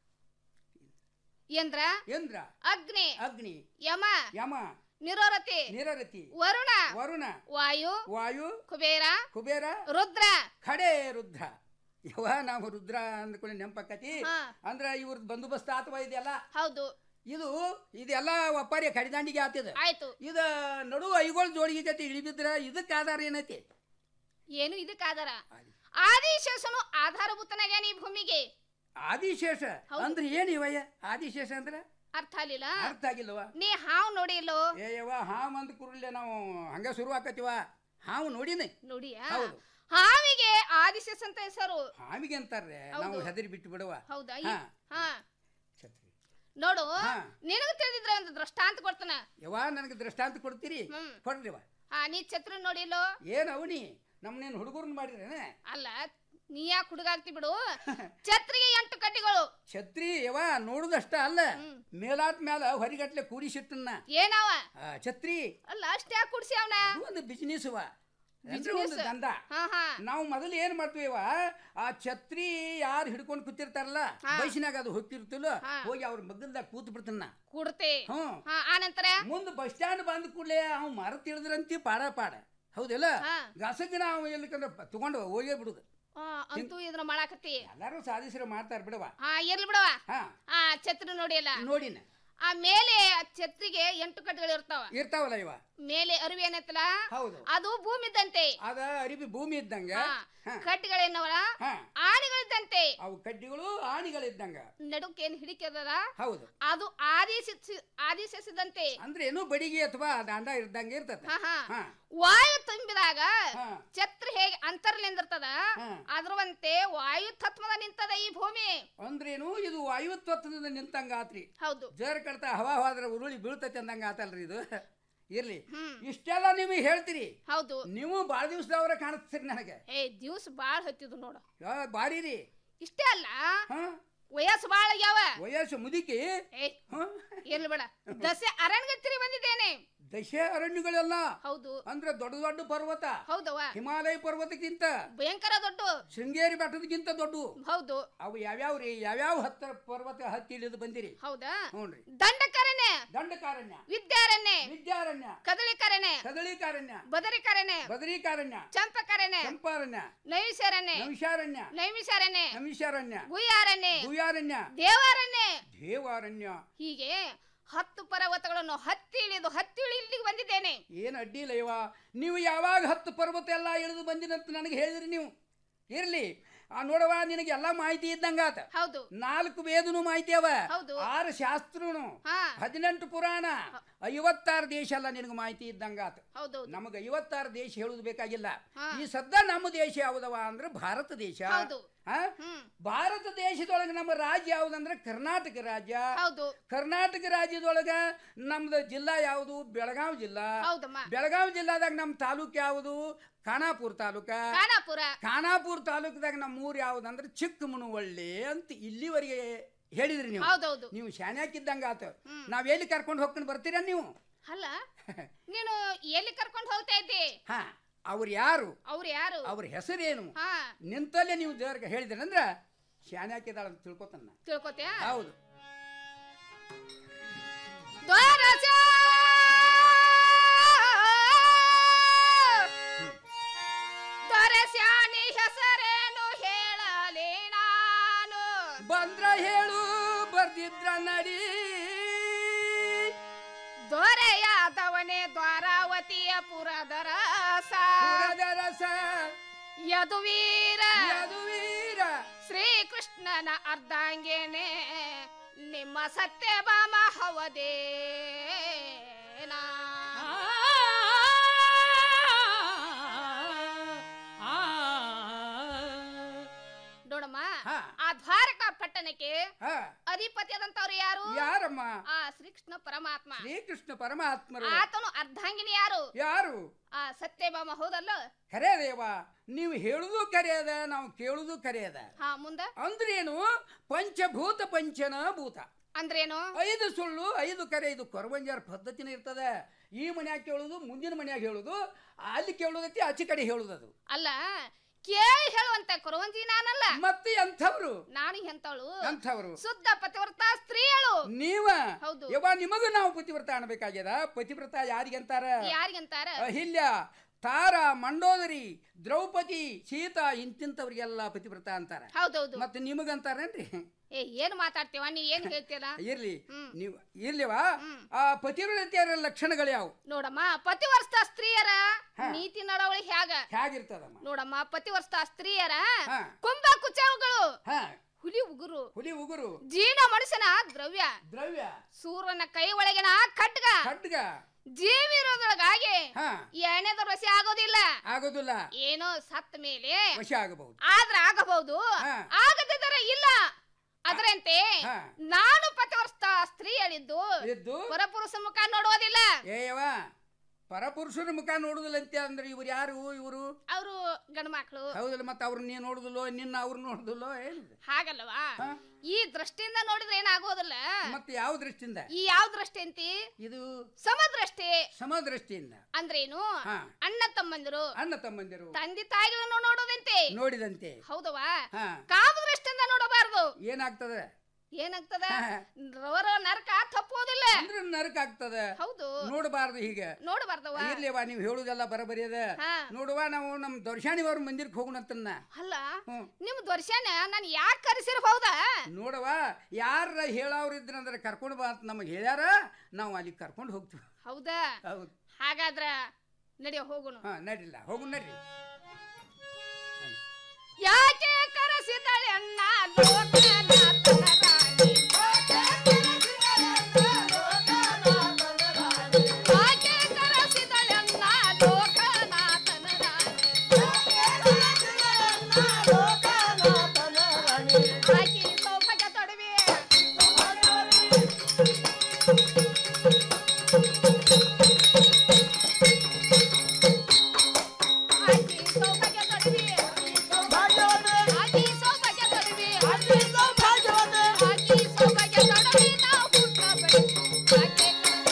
ಎಂದ್ರ ಎಂದ್ರ ಅಗ್ನಿ ಅಗ್ನಿ ಯಮ ಯಮ ನಿರೋರತಿ ನಿರರತಿ ವರುಣ ವರುಣ ವಾಯು ವಾಯು ಕುಬೇರ ಕುಬೇರ ರುದ್ರ ಖಡೆ ರುದ್ರ ಯವ ನಾವು ರುದ್ರ ಅಂದ್ಕೊಳ್ಳಿ ನೆಂಪಕ್ಕತಿ ಹಾ. ಅಂದ್ರ ಇವ್ರದ್ದು ಬಂದೋಬಸ್ತ್ ಆತವ ಇದೆಲ್ಲ ಹೌದು ಇದು ಇದೆಲ್ಲ ಒಪ್ಪಾರಿ ಕಡಿದಾಂಡಿಗೆ ಆತಿದ ಆಯ್ತು ಇದ ನಡು ಐಗೋಳ್ ಜೋಡಿಗೆ ಜೊತೆ ಇಳಿಬಿದ್ರ ಇದಕ್ಕೆ ಆಧಾರ ಏನೈತಿ ಏನು ಇದಕ್ಕೆ ಆಧಾರ ಆದಿಶೇಷನು ಆಧಾರಭೂತನಾಗ್ಯಾನ ಈ ಭೂಮಿಗೆ ಆದಿಶೇಷ ಹೌದು. ಅಂದ್ರೆ ಏನು ಇವಯ್ಯ ಆದಿಶೇಷ ಅಂದ್ರೆ ಅರ್ಥ ಆಗ್ಲಿಲ್ಲ ಅರ್ಥ ಆಗಿಲ್ಲವ ನೀ ಹಾವ್ ನೋಡಿ ಇಲ್ಲೋ ಏ ಯವ್ವ ಹಾವು ಅಂದ ಕುರುಳ್ಳೆ ನಾವು ಹಂಗ ಶುರು ಆಕತಿವ ಹಾವು ನೋಡಿನಿ ನೋಡಿಯಾ ಹೌದು. ಹಾವಿಗೆ ಆದಿಶೇಷ ಅಂತ ಹೆಸರು ಹಾವಿಗೆ ಅಂತಾರ್ರೆ ಹೌದು. ನಾವು ಹೆದರಿ ಬಿಟ್ಟು ಬಿಡುವ ಹೌದಾ ಹಾ. ಹಾ ನೋಡು ಹಾ. ನಿನಗ ತಿಳಿದಿದ್ರೆ ಒಂದು ದೃಷ್ಟಾಂತ ಕೊಡ್ತಾನ ಯವ್ವ ನನಗೆ ದೃಷ್ಟಾಂತ ಕೊಡ್ತೀರಿ ಹ್ಮ್. ಕೊಡ್ರಿವ ಹಾ ನೀ ಛತ್ರ ನೋಡಿಲ್ಲೋ ಏನ್ ಅವನಿ ನಮ್ಮನೇನು ಹುಡುಗರನ್ನ ಮಾಡಿರೇನೆ ಅಲ್ಲ ನೀ ಯಾಕೆ ಹುಡುಗಾಗ್ತಿ ಬಿಡು ಛತ್ರಿಗೆ ಎಂಟು ಕಡ್ಡಿಗಳು ಛತ್ರಿ ಯವ ನೋಡುದಷ್ಟ ಅಲ್ಲ ಮೇಲಾಟ್ ಮ್ಯಾಲ ಹೊರಿಗಟ್ಲೆ ಕೂಡಿಸಿಟ್ಟನ್ನ ಏನಾವ ಆ, ಛತ್ರಿ ಅಲ್ಲ ಅಷ್ಟೇ ಯಾಕೆ ಕುಡ್ಸಿ ಅವನ ಅದು ಒಂದು ಬಿಸಿನೆಸ್ ಒಂದು Business. ದಂಧ ಹಾ ಹಾ ನಾವು ಮೊದಲು ಏನ್ ಮಾಡ್ತೀವ ಆ ಛತ್ರಿ ಯಾರು ಹಿಡ್ಕೊಂಡು ಕೂತಿರ್ತಾರಲ್ಲ ಹಾ. ಬೈಸಿನಾಗ ಅದು ಹೋಗ್ತಿರ್ತಿಲ್ಲ ಹಾ. ಹೋಗಿ ಅವ್ರ ಮಗ್ಗಲ್ದಾಗ ಕೂತ್ ಬಿಡ್ತಾನ ಕುಡ್ತೆ ಹ್ಮ್ ಹಾ ಆನಂತರ ಮುಂದ್ ಬಸ್ ಸ್ಟ್ಯಾಂಡ್ ಬಂದ ಕೂಡಲೇ ಅವ್ ಮರ ತಿಳಿದ್ರಂತಿ ಪಾಡ ಪಾಡ ಹೌದಿಲ್ಲ ಹಾ. ಗಸಗಿನ ಅವ ಎಲ್ಲಿಕಂದ್ರೆ ಪ- ತಗೊಂಡು ಹೋಗೇ ಬಿಡುದು ಆ, ಅಂತೂ ಇದನ್ನ ಮಾಡಾಕತ್ತಿ ಎಲ್ಲಾರು ಸಾಧಿಸ್ರ ಮಾಡ್ತಾರ ಬಿಡವ ಹಾ ಇರ್ಲಿ ಬಿಡವ ಹಾ ಆ ಛತ್ರ ನೋಡಿ ಅಲ್ಲ ನೋಡಿನ ಆ ಮೇಲೆ ಛತ್ರಿಗೆ ಎಂಟು ಕಟ್ಟುಗಳು ಇರ್ತಾವ ಇರ್ತಾವಲ್ಲ ಇವ ಮೇಲೆ ಅರಿವಿ ಏನೈತಲ್ಲ ಹೌದು ಅದು ಭೂಮಿ ಇದ್ದಂತೆ ಅದ ಅರಿವಿ ಭೂಮಿ ಇದ್ದಂಗ ಹಾ. ಕಟ್ಟಿಗಳೇನವಲ್ಲ ಹಾ. ಆಣಿಗಳಿದ್ದಂತೆ ಅವು ಕಡ್ಡಿಗಳು ಆಣಿಗಳಿದ್ದಂಗ ನಡುಕೇನ್ ಹಿಡಿಕೆದದ ಹೌದು ಅದು ಆದೇಶಿಸಿ ಆದೇಶಿಸಿದಂತೆ ಅಂದ್ರೆ ಏನು ಬಡಿಗೆ ಅಥವಾ ದಾಂಡ ಇದ್ದಂಗ ಇರ್ತದೆ ಹಾ, ಹಾ. ಹಾ. ವಾಯು ತುಂಬಿದಾಗ ಹಾ. ಛತ್ರ ಹೇಗೆ ಅಂತರ್ಲಿಂದಿರ್ತದ ಹಾ. ಅದರವಂತೆ ವಾಯು ತತ್ವದ ನಿಂತದ ಈ ಭೂಮಿ ಅಂದ್ರೇನು ಇದು ವಾಯುತ್ವದಿಂದ ನಿಂತಂಗ ಆತ್ರಿ ಹೌದು ಜರ್ ಕಡ್ತಾ ಹವಾ ಹೋದ್ರೆ ಉರುಳಿ ಬೀಳ್ತೈತೆ ಅಂದಂಗ ಆತಲ್ರಿ ಇದು ಇರ್ಲಿ ಇಷ್ಟೆಲ್ಲ ನೀವು ಹೇಳ್ತೀರಿ ಹೌದು ನೀವು ಬಾಳ ದಿವಸದವರ ಕಾಣಿಸ್ತೀರಿ ನನಗೆ ಏ ದಿವ್ಸ ಬಾಳ್ ಹತ್ತಿದ್ದು ನೋಡು ಯಾ, ಬಾರಿ ರೀ ಇಷ್ಟೇ ಅಲ್ಲ ವಯಸ್ಸು ಬಾಳ ಆಗ್ಯಾವ ವಯಸ್ಸು ಮುದುಕಿ ಏ ಇರ್ಲಿ ಬೇಡ ದಸೆ ಅರಣ್ಯಗತ್ತಿರಿ ಬಂದಿದ್ದೇನೆ ದಶ ಅರಣ್ಯಗಳೆಲ್ಲ ಹೌದು ಅಂದ್ರೆ ದೊಡ್ಡ ದೊಡ್ಡ ಪರ್ವತ ಹೌದವ ಹಿಮಾಲಯ ಪರ್ವತಕ್ಕಿಂತ ಭಯಂಕರ ದೊಡ್ಡ ಶೃಂಗೇರಿ ಬೆಟ್ಟದಕ್ಕಿಂತ ದೊಡ್ಡ ಹೌದು ಅವು ಯಾವ್ಯಾವ ರೀ ಯಾವ್ಯಾವ ಹತ್ತರ ಪರ್ವತ ಹತ್ತಿ ಇಳಿದು ಬಂದಿರಿ ಹೌದಾ ಹ್ಞೂನ್ರಿ ದಂಡಕರಣ್ಯ ದಂಡಕಾರಣ್ಯ ವಿದ್ಯಾರಣ್ಯ ವಿದ್ಯಾರಣ್ಯ ಕದಳಿಕರಣ್ಯ ಕದಳಿಕಾರಣ್ಯ ಬದರಿಕರಣ್ಯ ಬದರಿಕಾರಣ್ಯ ಚಂಪಕರಣ್ಯ ಚಂಪಾರಣ್ಯ ನೈವಿಶರಣ್ಯ ನೈಷಾರಣ್ಯ ನೈಮಿಷಾರಣ್ಯ ನಮಿಷಾರಣ್ಯ ಗುಯ್ಯಾರಣ್ಯ ಗುಯ್ಯಾರಣ್ಯ ದೇವಾರಣ್ಯ ದೇವಾರಣ್ಯ ಹೀಗೆ ಹತ್ತು ಪರ್ವತಗಳನ್ನು ಹತ್ತಿ ಇಳಿದು ಹತ್ತಿ ಇಳಿ ಇಲ್ಲಿಗೆ ಬಂದಿದ್ದೇನೆ ಏನು ಅಡ್ಡಿ ಇಲ್ಲ ಇವ ನೀವು ಯಾವಾಗ ಹತ್ತು ಪರ್ವತ ಎಲ್ಲ ಇಳಿದು ಬಂದಿನಂತ ನನಗೆ ಹೇಳಿದ್ರಿ ನೀವು ಇರ್ಲಿ ಆ ನೋಡವ ನಿನಗೆ ಎಲ್ಲ ಮಾಹಿತಿ ಇದ್ದಂಗಾತ ಹೌದು ನಾಲ್ಕು ವೇದನು ಮಾಹಿತಿ ಅವ ಹೌದು. ಆರು ಶಾಸ್ತ್ರನು ಹಾ. ಹದಿನೆಂಟು ಪುರಾಣ ಐವತ್ತಾರು ದೇಶ ಎಲ್ಲ ನಿನಗೆ ಮಾಹಿತಿ ಇದ್ದಂಗಾತ ಹೌದು ನಮಗೆ ಐವತ್ತಾರು ದೇಶ ಹೇಳುದು ಬೇಕಾಗಿಲ್ಲ ಹಾ. ಈ ಸದ್ದ ನಮ್ಮ ದೇಶ ಯಾವುದವ ಅಂದ್ರೆ ಭಾರತ ದೇಶ ಹೌದು. ಆ? ಭಾರತ ದೇಶದೊಳಗೆ ನಮ್ಮ ರಾಜ್ಯ ಯಾವುದಂದ್ರೆ ಕರ್ನಾಟಕ ರಾಜ್ಯ ಹೌದು ಕರ್ನಾಟಕ ರಾಜ್ಯದೊಳಗ ನಮ್ದು ಜಿಲ್ಲಾ ಯಾವುದು ಬೆಳಗಾವಿ ಜಿಲ್ಲಾ ಹೌದಮ್ಮ ಬೆಳಗಾವಿ ಜಿಲ್ಲಾದಾಗ ನಮ್ಮ ತಾಲೂಕು ಯಾವುದು ಖಾನಾಪುರ ತಾಲೂಕ ಖಾನಾಪುರ ಖಾನಾಪುರ ತಾಲೂಕದಾಗ ನಮ್ಮ ಊರು ಯಾವುದಂದ್ರೆ ಚಿಕ್ಕಮನವಳ್ಳಿ ಅಂತ ಇಲ್ಲಿವರೆಗೆ ಹೇಳಿದ್ರಿ ನೀವು ಹೌದೌದು. ನೀವು ಶಾನ್ಯಾಕಿದ್ದಂಗ ಆತ ನಾವ್ ಎಲ್ಲಿ ಕರ್ಕೊಂಡು ಹೋಗ್ಕೊಂಡು ಬರ್ತೀರಾ ನೀವು ಅಲ್ಲ ನೀನು ಎಲ್ಲಿ ಕರ್ಕೊಂಡು ಹೋಗ್ತಾ ಇದ್ದಿ ಹಾ ಅವ್ರು ಯಾರು ಅವ್ರು ಯಾರು ಅವ್ರ ಹೆಸರೇನು ಹಾ ನಿಂತಲ್ಲೇ ನೀವು ದೇವ್ರಿಗೆ ಹೇಳಿದ್ರಂದ್ರ ಶಾನ್ಯಾಕಿದಾಳ ಅಂತ ತಿಳ್ಕೊತಾನ ತಿಳ್ಕೊತ್ಯಾ ಹೌದು ದ್ವಾರಸ ದ್ವಾರಸ್ಯಾನಿ ಹೆಸರೇನು ಹೇಳಲಿ ನಾನು ಬಂದ್ರ ಹೇಳು ಬರ್ದಿದ್ರ ನಡಿ ದೊರೆಯಾದವನೇ ದ್ವಾರಾವತಿಯ ಪುರದರಸ ಪುರದರಸ ಯದುವೀರ ಯದುವೀರ ಶ್ರೀಕೃಷ್ಣನ ಅರ್ಧಾಂಗೇನೆ ನಿಮ್ಮ ಸತ್ಯಭಾಮ ಹವದೇನಾ ನೋಡಮ್ಮ ಹಾ. ಆ ದ್ವಾರಕಾ ಪಟ್ಟಣಕ್ಕೆ ಹಾ. ಅಧಿಪತಿಯಾದಂತವ್ರು ಯಾರು ಯಾರಮ್ಮ ಆ ಶ್ರೀಕೃಷ್ಣ ಪರಮಾತ್ಮ ಶ್ರೀಕೃಷ್ಣ ಪರಮಾತ್ಮರು ಆತನು ಅರ್ಧಾಂಗಿನಿ ಯಾರು ಯಾರು ಆ ಸತ್ಯಭಾಮ ಹೌದಲ್ಲ ಖರೆ ದೇವ ನೀವು ಹೇಳುದು ಕರೆ ಅದ ನಾವು ಕೇಳುದು ಕರೆ ಅದ ಹಾ ಮುಂದ ಅಂದ್ರೇನು ಪಂಚಭೂತ ಪಂಚನ ಭೂತ ಅಂದ್ರೇನು ಐದು ಸುಳ್ಳು ಐದು ಕರೆ ಇದು ಕೊರವಂಜಾರ ಪದ್ಧತಿನ ಇರ್ತದೆ ಈ ಮನ್ಯಾಗ ಕೇಳುದು ಮುಂದಿನ ಮನ್ಯಾಗ ಹೇಳುದು ಅಲ್ಲಿ ಕೇಳುದೈತಿ ಆಚೆ ಕಡೆ ಹೇಳುದದು ಅಲ್ಲ ಕೇಳಿ ಹೇಳುವಂತ ಕೊರವಂಜಿ ನಾನಲ್ಲ ಮತ್ತೆ ಎಂಥವ್ರು ನಾನು ಎಂತವಳು ಎಂಥವ್ರು ಶುದ್ಧ ಪತಿವ್ರತ ಸ್ತ್ರೀಯಳು ನೀವ ಹೌದು. ಯವ್ವ ನಿಮಗೂ ನಾವು ಪತಿವ್ರತ ಅನ್ಬೇಕಾಗ್ಯದ ಪತಿವ್ರತ ಯಾರಿಗಂತಾರ ಯಾರಿಗಂತಾರ ಅಹಿಲ್ಯ ತಾರ ಮಂಡೋದರಿ ದ್ರೌಪದಿ ಸೀತಾ ಇಂತಿಂತವ್ರಿಗೆಲ್ಲ ಪತಿವ್ರತ ಅಂತಾರ ಹೌದೌದು ಮತ್ತೆ ನಿಮಗಂತಾರೇನ್ರಿ ಏ ಏನ್ ಮಾತಾಡ್ತೀವ ನೀ ಏನ್ ಹೇಳ್ತೀರ ಇರ್ಲಿ ನೀವು ಇರ್ಲಿವಾ ಆ ಪತಿವ್ರತೆಯರ ಲಕ್ಷಣಗಳು ಯಾವ ನೋಡಮ್ಮ ಪತಿವರ್ಷ ಸ್ತ್ರೀಯರ ನೀತಿ ನಡವಳಿ ಹ್ಯಾಗ ಹೇಗಿರ್ತದಮ್ಮ ನೋಡಮ್ಮ ಪತಿವರ್ಷ ಸ್ತ್ರೀಯರ ಹಾ. ಕುಂಭ ಕುಚವುಗಳು ಹಾ ಹುಲಿ ಉಗುರು ಹುಲಿ ಉಗುರು ಜೀನ ಮನುಷ್ಯನ ದ್ರವ್ಯ ದ್ರವ್ಯ ಸೂರ್ಯನ ಕೈ ಒಳಗಿನ ಖಡ್ಗ ಖಡ್ಗ ಜೀವಿ ಇರೋದ್ರೊಳಗಾಗಿ ಹಾ ಎಣ್ಣೆದ ವಶ ಆಗೋದಿಲ್ಲ ಆಗೋದಿಲ್ಲ ಏನೋ ಸತ್ತ ಮೇಲೆ ವಶ ಆಗಬಹುದು ಆದ್ರ ಆಗಬಹುದು ಹಾ. ಆಗದಿದ್ದರೆ ಇಲ್ಲ ಅದರಂತೆ ಹಾ. ನಾನು ಪತಿವರ್ಷ ಸ್ತ್ರೀ ಹೇಳಿದ್ದು ಇದ್ದು ಪರಪುರುಷ ಮುಖ ನೋಡುವುದಿಲ್ಲ ಏಯವ ಪರಪುರುಷರ ಮುಖ ನೋಡುದಿಲ್ಲ ಅಂತ ಅಂದ್ರೆ ಇವ್ರು ಯಾರು ಇವರು ಅವರು ಗಂಡ್ಮಕ್ಳು ಹೌದಲ್ಲ ಮತ್ತೆ ಅವ್ರು ನೀ ನೋಡುದಿಲ್ಲೋ ನಿನ್ನ ಅವ್ರು ನೋಡುದಿಲ್ಲೋ ಏನಿದೆ ಹಾಗಲ್ವಾ ಈ ದೃಷ್ಟಿಯಿಂದ ನೋಡಿದ್ರೆ ಏನಾಗೋದಿಲ್ಲ ಮತ್ತೆ ಯಾವ ದೃಷ್ಟಿಯಿಂದ ಈ ಯಾವ ದೃಷ್ಟಿ ಅಂತಿ ಇದು ಸಮದೃಷ್ಟಿ ಸಮದೃಷ್ಟಿಯಿಂದ ಅಂದ್ರೇನು ಹಾ. ಅಣ್ಣ ತಮ್ಮಂದಿರು ಅಣ್ಣ ತಮ್ಮಂದಿರು ತಂದೆ ತಾಯಿಗಳನ್ನು ನೋಡೋದಂತೆ ನೋಡಿದಂತೆ ಹೌದವಾ ಹಾ ಕಾಮದೃಷ್ಟಿಯಿಂದ ನೋಡಬಾರದು ಏನಾಗ್ತದೆ ಏನಾಗ್ತದ ರವರ ನರಕ ತಪ್ಪೋದಿಲ್ಲ ಅಂದ್ರೆ ನರಕ ಆಗ್ತದ ಹೌದು ನೋಡಬಾರ್ದು ಹೀಗೆ ನೋಡಬಾರ್ದವ ಇರ್ಲಿವಾ ನೀವು ಹೇಳುದೆಲ್ಲ ಬರಬರಿ ಅದ ಹಾ. ನೋಡುವ ನಾವು ನಮ್ ದರ್ಶಾನಿಯವ್ರ ಮಂದಿರಕ್ಕೆ ಹೋಗೋಣತ್ತನ್ನ ಅಲ್ಲ ನಿಮ್ ದರ್ಶನ ನಾನು ಯಾಕೆ ಕರೆಸಿರ್ ಹೌದಾ ನೋಡವ ಯಾರ ಹೇಳೋರು ಇದ್ರಂದ್ರೆ ಕರ್ಕೊಂಡು ಬಾ ಅಂತ ನಮಗೆ ಹೇಳ್ಯಾರ ನಾವು ಅಲ್ಲಿ ಕರ್ಕೊಂಡು ಹೋಗ್ತೀವಿ ಹೌದಾ ಹೌದು ಹಾಗಾದ್ರ ನಡೆಯೋ ಹೋಗೋಣ ಹಾ ನಡಿಲ್ಲ ಹೋಗು ನಡ್ರಿ ಯಾಕೆ ಕರೆಸಿದಳೆ ಅಣ್ಣ ಲೋಕನಾಥನ ರಾಣಿ ಯಾಕೆ ಕರೆಸಿದಳೆ ಅಣ್ಣ ಲೋಕನಾಥನ ರಾಣಿ ಆಕಿ ಸೌಭಾಗ್ಯ ತೊಡವಿ ಆಕಿ ಸೌಭಾಗ್ಯ ತೊಡವಿ ಆಕಿ ಸೌಭಾಗ್ಯ ತೊಡವಿ ಆಕಿ ಸೌಭಾಗ್ಯ ತೊಡವಿ ನಾವು ಹುಟ್ಟಬಡಿ ಆಕೆ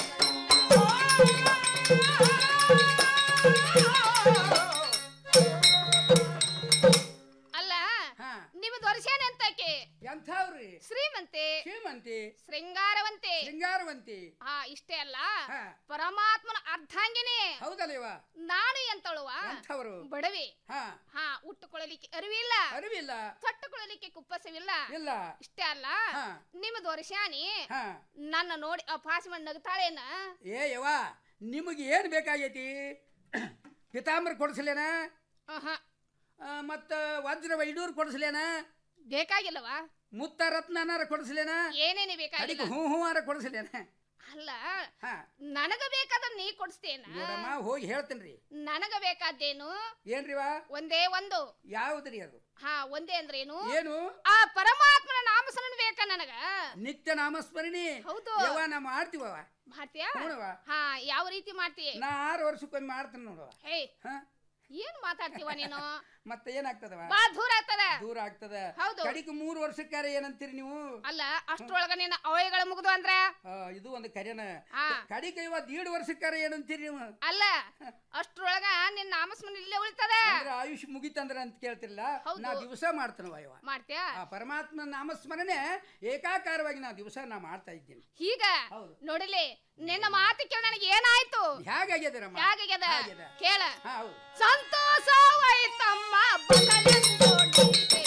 ಅಲ್ಲ ನಿಮ್ಮ ದೊರಸೇನೆ ಅಂತಕ್ಕೆ ಎಂಥವ್ರಿ ಶ್ರೀಮಂತೆ ಶ್ರೀಮಂತಿ ಶೃಂಗಾರವಂತೆ ಶೃಂಗಾರವಂತಿ ಹಾ ಇಷ್ಟೇ ಅಲ್ಲ ಪರಮಾತ್ಮನ ಅರ್ಧಾಂಗಿನಿ ಹೌದಲ್ವ ನಾನು ಎಂತಳುವ ಎಂಥವ್ರು ಬಡವಿ ಹಾ ಹಾ ಉಟ್ಟುಕೊಳ್ಳಲಿಕ್ಕೆ ಅರಿವಿಲ್ಲ ಅರಿವಿಲ್ಲ ತೊಟ್ಟುಕೊಳ್ಳಲಿಕ್ಕೆ ಕುಪ್ಪಸವಿಲ್ಲ ಇಲ್ಲ ಇಷ್ಟೇ ಅಲ್ಲ ಹಾ. ನಿಮ್ಮ ದೊರಸ್ಯಾನಿ ಹಾ ನನ್ನ ನೋಡಿ ಅಪಾಸ ಮಾಡಿ ನಗ್ತಾಳೇನ ಏ ಯವ್ವ ನಿಮಗೆ ಏನು ಬೇಕಾಗೈತಿ ಪಿತಾಂಬರ ಕೊಡಿಸ್ಲೇನ ಆಹಾ. ಮತ್ತು ವಜ್ರ ವೈಡೂರು ಕೊಡಿಸ್ಲೇನ ಬೇಕಾಗಿಲ್ಲವಾ ಮುತ್ತ ರತ್ನನಾರ ಕೊಡಿಸ್ಲೇನ ಏನೇನು ಅಡಿಗೆ ಬೇಕಾಗಿಲ್ಲ ಹೂ ಹೂವಾರ ಕೊಡಿಸ್ಲೇನ ಅಲ್ಲ ಹಾ ನನಗ ಬೇಕಾದ ನೀ ಕೊಡಿಸ್ತೇನ ನೋಡಮ್ಮ ಹೋಗಿ ಹೇಳ್ತೇನ್ರಿ ನನಗ ಬೇಕಾದ್ದೇನು ಏನ್ರಿವಾ ಒಂದೇ ಒಂದು ಯಾವ್ದ್ರಿ ಅದು ಹಾ ಒಂದೇ ಅಂದ್ರೆ ಏನು ಏನು ಆ ಪರಮಾತ್ಮನ ನಾಮಸ್ಮರಣ ಬೇಕ ನನಗ ನಿತ್ಯ ನಾಮಸ್ಮರಣಿ ಹೌದು ಯವ್ವ ನಾ ಮಾಡ್ತೀವವ ಮಾಡ್ತೀಯಾ ನೋಡುವ. ಹಾ ಯಾವ ರೀತಿ ಮಾಡ್ತೀಯ ನಾ ಆರು ವರ್ಷಕ್ಕೊಮ್ಮೆ ಮಾಡ್ತೇನೆ ನೋಡುವ ಹೇ ಹಾ ಏನ್ ಮಾತಾಡ್ತೀವ ನೀನು ಮತ್ತೆ ಏನಾಗ್ತದವ ಬಾ ದೂರ ಆಗ್ತದ ದೂರ ಆಗ್ತದ ಹೌದು. ಕಡಿಗೆ ಮೂರು ವರ್ಷಕ್ಕಾರ ಏನಂತೀರಿ ನೀವು ಅಲ್ಲ ಅಷ್ಟ್ರೊಳಗ ನಿನ್ನ ಅವಯಗಳು ಮುಗಿದು ಅಂದ್ರ ಆ, ಇದು ಒಂದು ಕರೆನ ಆ. ಕಡಿಗೆ ಇವ ದೀಡ್ ವರ್ಷಕ್ಕಾರ ಏನಂತೀರಿ ನೀವು ಅಲ್ಲ ಅಷ್ಟ್ರೊಳಗ ನಿನ್ನ ನಾಮಸ್ಮರಣ ಇಲ್ಲೇ ಉಳಿತದ ಅಂದ್ರೆ ಆಯುಷ್ ಮುಗಿತಂದ್ರ ಅಂತ ಕೇಳ್ತಿರಲ್ಲ ಹೌದು. ನಾ ದಿವಸ ಮಾಡ್ತೇನೆ ಇವ ಮಾಡ್ತೀಯಾ ಆ ಪರಮಾತ್ಮ ನಾಮಸ್ಮರಣೆ ಏಕಾಕಾರವಾಗಿ ನಾ ದಿವಸ ನಾ ಮಾಡ್ತಾ ಇದ್ದೀನಿ ಹೀಗ ನೋಡಿಲಿ ನಿನ್ನ ಮಾತು ಕೇಳ ನನಗೆ ಏನಾಯ್ತು ಹೇಗಾಗ್ಯದರಮ್ಮ ಹೇಗಾಗ್ಯದ ಹೇಗಿದೆ? ಕೇಳ ಹಾ, ಹೌದು ಸಂತೋಷವಾಯ್ತಮ್ಮ ಬದಲೆಂದು ನೀಗೆ.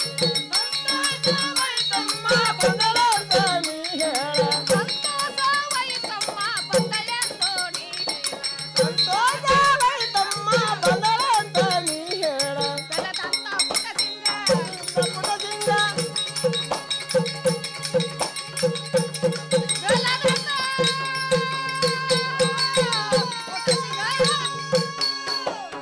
ಸಂತೋಷವಾಯ್ತಮ್ಮ ಬದಲೆಂದು ನೀಗೆ. ಬೆಲದಂತ ಪುಟ್ಟ ಸಿಂಗ. ಬೆಲದಂತ ಪುಟ್ಟ ಸಿಂಗ.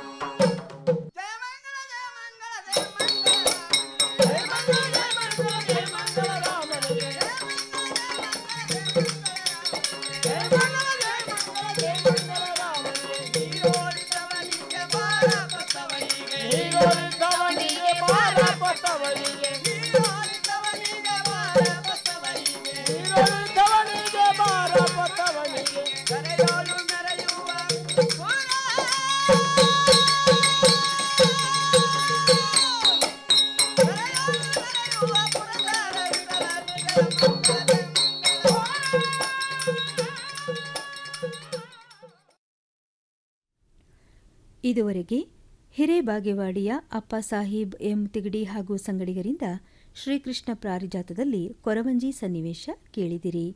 ಇದುವರೆಗೆ ಹಿರೇಬಾಗೇವಾಡಿಯ ಅಪ್ಪ ಸಾಹೀಬ್ ಎಂ ತಿಗಡಿ ಹಾಗೂ ಸಂಗಡಿಗರಿಂದ ಶ್ರೀಕೃಷ್ಣ ಪ್ರಾರಿಜಾತದಲ್ಲಿ ಕೊರವಂಜಿ ಸನ್ನಿವೇಶ ಕೇಳಿದಿರಿ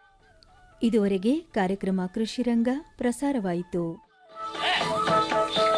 ಇದುವರೆಗೆ ಕಾರ್ಯಕ್ರಮ ಕೃಷಿರಂಗ ಪ್ರಸಾರವಾಯಿತು